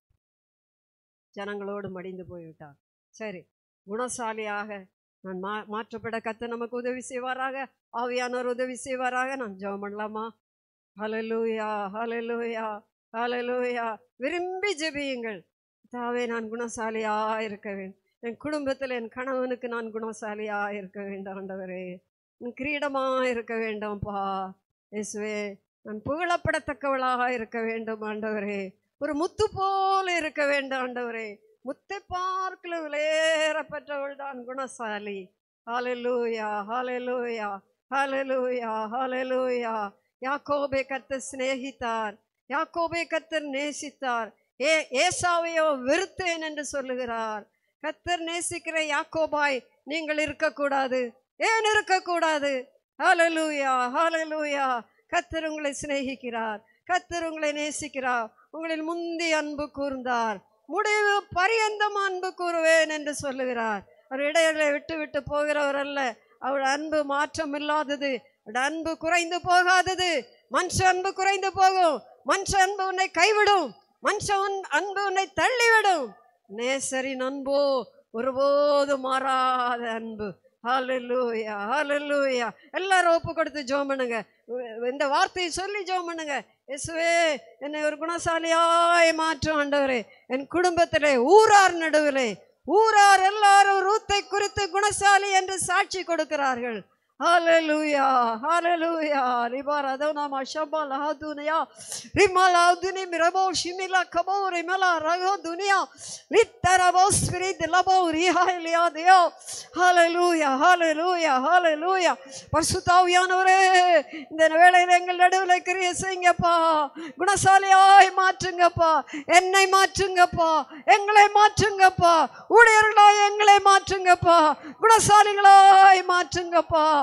ஜனங்களோடு மடிந்து போய்விட்டான் சரி குணசாலியாக நான் மா மாற்றப்பட கத்த நமக்கு உதவி செய்வாராக ஆவியானவர் உதவி செய்வாராக நான் ஜெபம் பண்ணலாமா ஹalleluya ஹalleluya ஹalleluya விரும்பி ஜெபியுங்கள் தாவே நான் குணசாலியா இருக்க வேண்டும் என் குடும்பத்தில் என் கணவனுக்கு நான் குணசாலியா இருக்க வேண்டும் ஆண்டவரே என் கிரீடமா இருக்க வேண்டும்பா இயேசுவே நான் புகழப்படத்தக்கவளாக இருக்க வேண்டும் ஆண்டவரே ஒரு முத்து போல இருக்க வேண்டும் ஆண்டவரே முத்தை பார்க்கல விலையேறப்பட்டவள் தான் குணசாலி ஹalleluya ஹalleluya ஹalleluya ஹalleluya யாக்கோபை கர்த்தர் சிநேகித்தார் யாக்கோபை கர்த்தர் நேசித்தார் ஏ ஏசாவையோ வெறுத்தேன் என்று சொல்லுகிறார் கர்த்தர் நேசிக்கிற யாக்கோபாய் நீங்கள் இருக்கக்கூடாது ஏன் இருக்கக்கூடாது ஹalleluya ஹalleluya கர்த்தர் உங்களை சிநேகிக்கிறார் கர்த்தர் உங்களை நேசிக்கிறார் உங்களில் முந்தி அன்பு கூர்ந்தார் முடிவு பரியந்தம் அன்பு கூறுவேன் என்று சொல்லுகிறார் அவர் இடையில விட்டு விட்டு போகிறவர் அல்ல அவர் அன்பு மாற்றம் இல்லாதது அவருடைய அன்பு குறைந்து போகாதது மனுஷ அன்பு குறைந்து போகும் மனுஷ அன்பு உன்னை கைவிடும் மனுஷ உன் அன்பு உன்னை தள்ளிவிடும் நேசரின் அன்போ ஒருபோதும் மாறாத அன்பு ஹalleluya ஹalleluya எல்லாரும் ஒப்பு கொடுத்து ஜெபம் பண்ணுங்க இந்த வார்த்தையை சொல்லி ஜெபம் பண்ணுங்க இயேசுவே என்னை ஒரு குணசாலியாய் மாற்றும் ஆண்டவரே என் குடும்பத்திலே ஊரார் நடுவிலே ஊரார் எல்லாரும் ரூத்தை குறித்து குணசாலி என்று சாட்சி கொடுக்கிறார்கள் ஹalleluya ஹalleluya ரிபார் அதோனா மஷபா லஹதுனியா ரிமலா துனி மிரபோ ஷிமிலா கபோ ரிமலா ரகோ துனியா லித்தரபோ ஸ்பிரிட் லபோ ரிஹாலியா தேவ ஹalleluya ஹalleluya ஹalleluya பரிசுத்தாவியானவரே இந்த வேளையில் எங்கள் நடுவில் கிரியை செய்யுங்கப்பா குணசாலியாய் மாற்றுங்கப்பா என்னை மாற்றுங்கப்பா எங்களை மாற்றுங்கப்பா ஊழியர்களாய் எங்களை மாற்றுங்கப்பா குணசாலிகளாய் மாற்றுங்கப்பா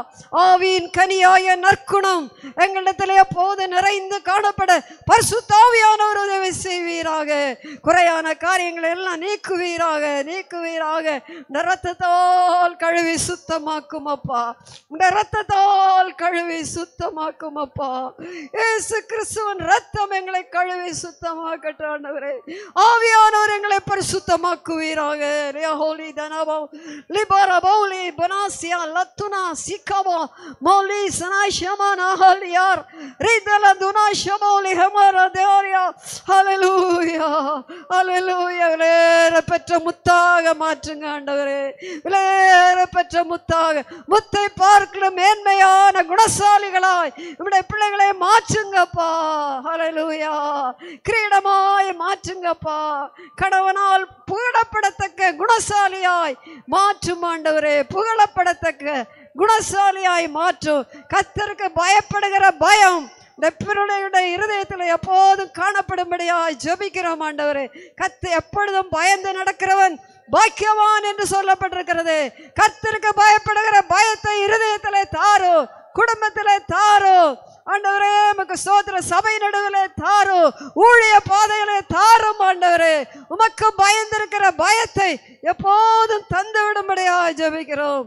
ஆவியின் கனியாய நற்குணம் எங்களிடத்திலே எப்போது நிறைந்து காணப்பட பரிசுத்தாவியானவர் உதவி செய்வீராக குறையான காரியங்களை எல்லாம் நீக்குவீராக நீக்குவீராக இந்த ரத்தத்தால் கழுவி சுத்தமாக்கும் அப்பா இந்த ரத்தத்தால் கழுவி சுத்தமாக்கும் அப்பா இயேசு கிறிஸ்துவின் ரத்தம் எங்களை கழுவி சுத்தமாக்கட்டும் ஆண்டவரே ஆவியானவர் எங்களை பரிசுத்தமாக்குவீராக ஹோலி தனபோ லிபர பௌலி பனாசியா லத்துனா சிக்கபோ மௌலி சனாஷமா நஹலியார் ரிதல துனா ஷமௌலி ஹமர தேவரியா ஹalleluya ஹalleluya விலையேற பெற்ற முத்தாக மாற்றுங்க ஆண்டவரே விலையேற பெற்ற முத்தாக முத்தை பார்க்கிற மேன்மையான குணசாலிகளாய் நம்முடைய பிள்ளைகளை மாற்றுங்கப்பா ஹalleluya கிரீடமாய் மாற்றுங்கப்பா கணவனால் புகழப்படத்தக்க குணசாலியாய் மாற்றும் ஆண்டவரே புகழப்படத்தக்க குணசாலியாய் மாற்றும் கத்தருக்கு பயப்படுகிற பயம் இந்த பிறனுடைய இருதயத்தில் எப்போதும் காணப்படும்படியாய் ஜெபிக்கிறோம் ஆண்டவரே கத்து எப்பொழுதும் பயந்து நடக்கிறவன் பாக்கியவான் என்று சொல்லப்பட்டிருக்கிறது கர்த்தருக்கு பயப்படுகிற பயத்தை இருதயத்திலே தாரு குடும்பத்திலே தாரு ஆண்டவரே உமக்கு சோதர சபை நடுவிலே தாரு ஊழிய பாதையிலே தாரும் ஆண்டவரே உமக்கு பயந்திருக்கிற பயத்தை எப்போதும் தந்து விடும்படியாய் ஜெபிக்கிறோம்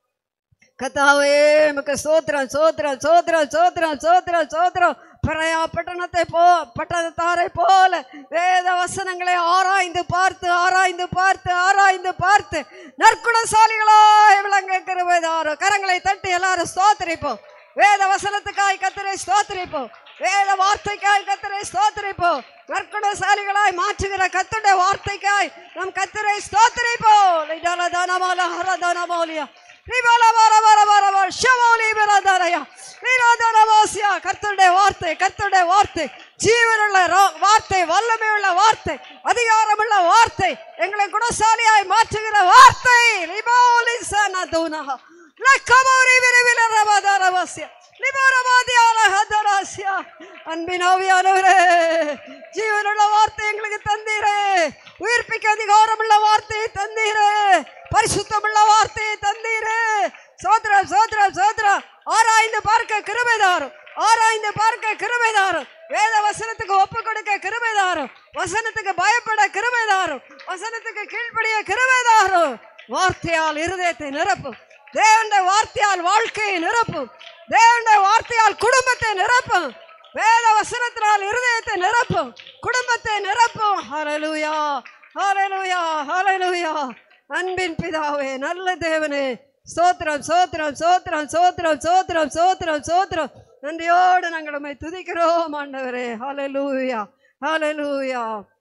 கத்தாவே உமக்கு சோத்திரம் சோத்திரம் சோத்திரம் சோத்திரம் சோத்திரம் சோத்திரம் பிரயா பட்டணத்தை போ பட்டணத்தாரை போல வேத வசனங்களை ஆராய்ந்து பார்த்து ஆராய்ந்து பார்த்து ஆராய்ந்து பார்த்து நற்குணசாலிகளாய் விளங்க கிருபைதாரோ கரங்களை தட்டி எல்லாரும் ஸ்தோத்திரிப்போம் வேத வசனத்துக்காய் கத்தரை ஸ்தோத்திரிப்போம் வேத வார்த்தைக்காய் கத்தரை ஸ்தோத்திரிப்போம் நற்குணசாலிகளாய் மாற்றுகிற கத்துடைய வார்த்தைக்காய் நம் கத்தரை ஸ்தோத்திரிப்போம் லிடால தானமால ஹர தானமாலியா ரிபால வர வர வர வர ஷவோலி பிரதரயா நீரோதனவாசியா கர்த்தருடைய வார்த்தை கர்த்தருடைய வார்த்தை ஜீவனுள்ள ரோ- வார்த்தை வல்லமையுள்ள வார்த்தை அதிகாரமுள்ள வார்த்தை எங்களை குணசாலியாய் மாற்றுகிற வார்த்தை லிபோலி சனதுனஹ லக்கமோரி விரைவில் ரவதரவாசியா லிபோரவாதியால ஹதராசியா அன்பினாவியானவரே ஜீவனுள்ள வார்த்தை எங்களுக்கு தந்தீரே உயிர்ப்பிக்க அதிகாரமுள்ள வார்த்தையை தந்தீரே பரிசுத்தமுள்ள வார்த்தையை தந்தீரே சோத்ரம் சோத்ரம் சோத்ரம் ஆராய்ந்து பார்க்க கிருபைதாரும் ஆராய்ந்து பார்க்க கிருபைதாரும் வேத வசனத்துக்கு ஒப்பு கொடுக்க கிருபைதாரும் வசனத்துக்கு பயப்பட கிருபைதாரும் வசனத்துக்கு கீழ்ப்படிய கிருபைதாரும் வார்த்தையால் இருதயத்தை நிரப்பும் தேவனுடைய வார்த்தையால் வாழ்க்கையை நிரப்பும் தேவனுடைய வார்த்தையால் குடும்பத்தை நிரப்பும் வேத வசனத்தினால் இருதயத்தை நிரப்பும் குடும்பத்தை நிரப்பும் ஹalleluya ஹalleluya ஹalleluya அன்பின் பிதாவே நல்ல தேவனே சோத்திரம் சோத்திரம் சோத்திரம் சோத்திரம் சோத்திரம் சோத்திரம் சோத்திரம் நன்றியோடு நாங்கள் உம்மை துதிக்கிறோம் ஆண்டவரே ஹalleluya ஹalleluya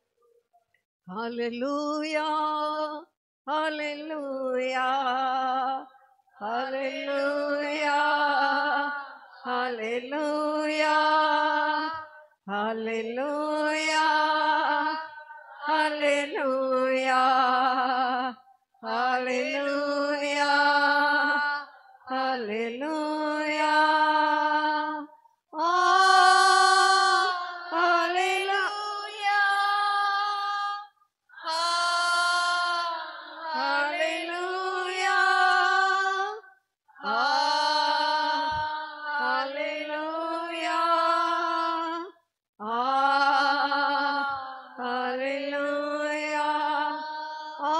ஹalleluya ஹalleluya ஹalleluya ஹalleluya ஹalleluya ஹalleluya ஹalleluya ஹalleluya ஆ ஹalleluya ஹalleluya ஆ ஹalleluya ஆ ஹalleluya ஆ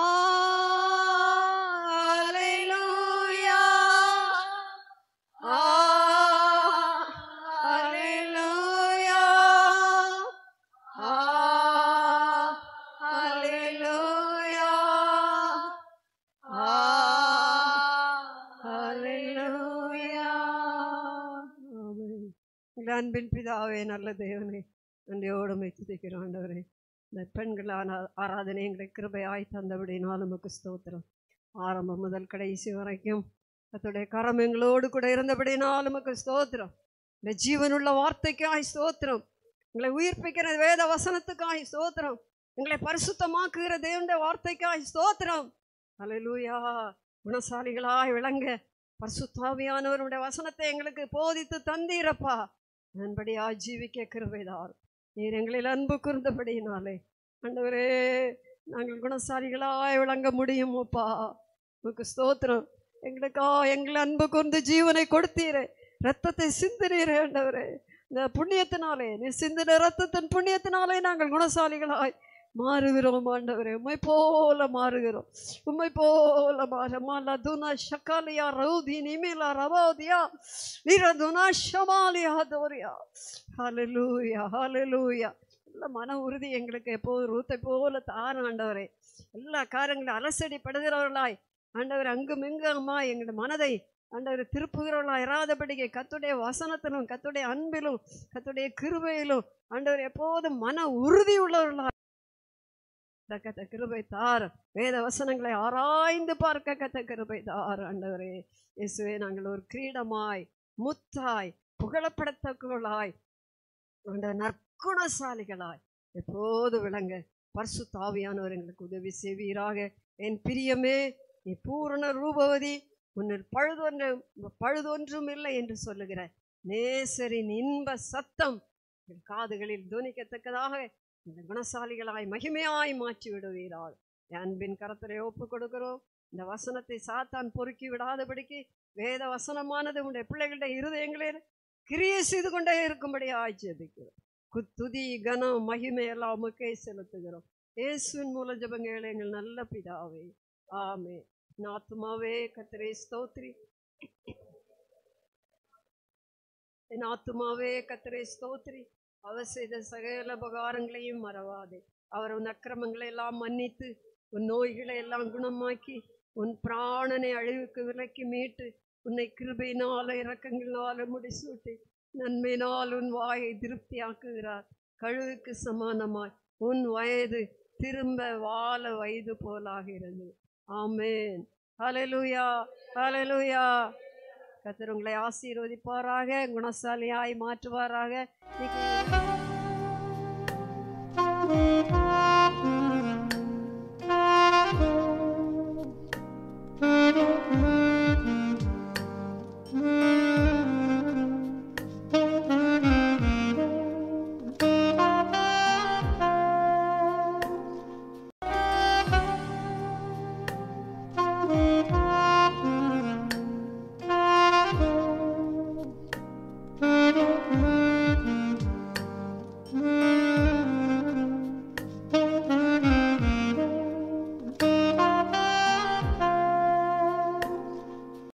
ஹalleluya ஆ ஹalleluya ஆ ஹalleluya ஆ ஹalleluya ஆமென். எங்கள் அன்பின் பிதாவே நல்ல தேவனே நன்றியோடு மை துதிக்கிறோம் ஆண்டவரே இந்த பெண்களான ஆராதனை எங்களை கிருபையாய் தந்தபடினால் உமக்கு ஸ்தோத்திரம் ஆரம்பம் முதல் கடைசி வரைக்கும் கர்த்தருடைய கரம் எங்களோடு கூட இருந்தபடினால் உமக்கு ஸ்தோத்திரம் இந்த ஜீவனுள்ள வார்த்தைக்காய் ஸ்தோத்திரம் எங்களை உயிர்ப்பிக்கிற வேத வசனத்துக்காய் ஸ்தோத்திரம் எங்களை பரிசுத்தமாக்குகிற தேவனுடைய வார்த்தைக்காய் ஸ்தோத்திரம் அல்லேலூயா குணசாலிகளாய் விளங்க பரிசுத்தாவியானவருடைய வசனத்தை எங்களுக்கு போதித்து தந்தீரப்பா நண்படியா ஜீவிக்க கிருபைதார் நீர் எங்களில் அன்பு கூர்ந்தபடியினாலே ஆண்டவரே நாங்கள் குணசாலிகளாய் விளங்க முடியும் அப்பா உமக்கு ஸ்தோத்திரம் எங்களுக்கா எங்களை அன்பு கொண்டு ஜீவனை கொடுத்தீரே ரத்தத்தை சிந்தினீரே ஆண்டவரே இந்த புண்ணியத்தினாலே நீ சிந்தின ரத்தத்தின் புண்ணியத்தினாலே நாங்கள் குணசாலிகளாய் மாறுகிறோம் ஆண்டவரே உம்மை போல மாறுகிறோம் உம்மை போல மாற மாலா துனா ஷக்காலியா ரவுதி நிமிலா ரவோதியா வீரதுனா ஷமாலியா தோரியா ஹalleluya ஹalleluya நல்ல மன உறுதி எங்களுக்கு எப்போது ரூத்தை போல தார ஆண்டவரே எல்லா காரியங்களும் அலசடிப்படுகிறவர்களாய் ஆண்டவர் அங்கும் இங்குமா எங்களுடைய மனதை ஆண்டவர் திருப்புகிறவர்களா இராதபடிக்கு கத்துடைய வசனத்திலும் கத்துடைய அன்பிலும் கத்துடைய கிருபையிலும் ஆண்டவர் எப்போதும் மன உறுதி உள்ளவர்களா கத்த கிருபை தார் வேத வசனங்களை ஆராய்ந்து பார்க்க கத்த கிருபை தார் ஆண்டவரே இயேசுவே நாங்கள் ஒரு கிரீடமாய் முத்தாய் புகழப்படத்தக்கவர்களாய் ஆண்டவர் நற்குணசாலிகளாய் எப்போது விளங்க பர்சு தாவியானவர் எங்களுக்கு உதவி செய்வீராக என் பிரியமே நீ பூரண ரூபவதி உன்னில் பழுதொன்று பழுதொன்றும் இல்லை என்று சொல்லுகிற நேசரின் இன்ப சத்தம் என் காதுகளில் துணிக்கத்தக்கதாக இந்த குணசாலிகளாய் மகிமையாய் மாற்றி விடுவீரால் என் அன்பின் கரத்திலே ஒப்பு கொடுக்கிறோம் இந்த வசனத்தை சாத்தான் பொறுக்கி விடாதபடிக்கு வேத வசனமானது உடைய பிள்ளைகளுடைய இருதயங்களில் கிரியை செய்து கொண்டே இருக்கும்படி ஆட்சேபிக்கிறோம் குத்துதி கனம் மகிமை எல்லாம் உமக்கே செலுத்துகிறோம் இயேசுவின் மூல ஜபங்கள் எங்கள் நல்ல பிதாவே ஆமே நாத்துமாவே கத்திரே ஸ்தோத்ரி என் ஆத்துமாவே கத்திரே ஸ்தோத்ரி அவர் செய்த சகல உபகாரங்களையும் மறவாதே அவர் உன் அக்கிரமங்களை எல்லாம் மன்னித்து உன் நோய்களை எல்லாம் குணமாக்கி உன் பிராணனை அழிவுக்கு விலக்கி மீட்டு உன்னை கிருபையினால இறக்கங்களால முடிசூட்டி நன்மையினால் உன் வாயை திருப்தியாக்குகிறார் கழுவுக்கு சமானமாய் உன் வயது திரும்ப வாழ வயது போலாகிறது ஆமேன் ஹalleluya ஹalleluya கர்த்தர் உங்களை ஆசீர்வதிப்பாராக குணசாலியாய் மாற்றுவாராக இன்னைக்கு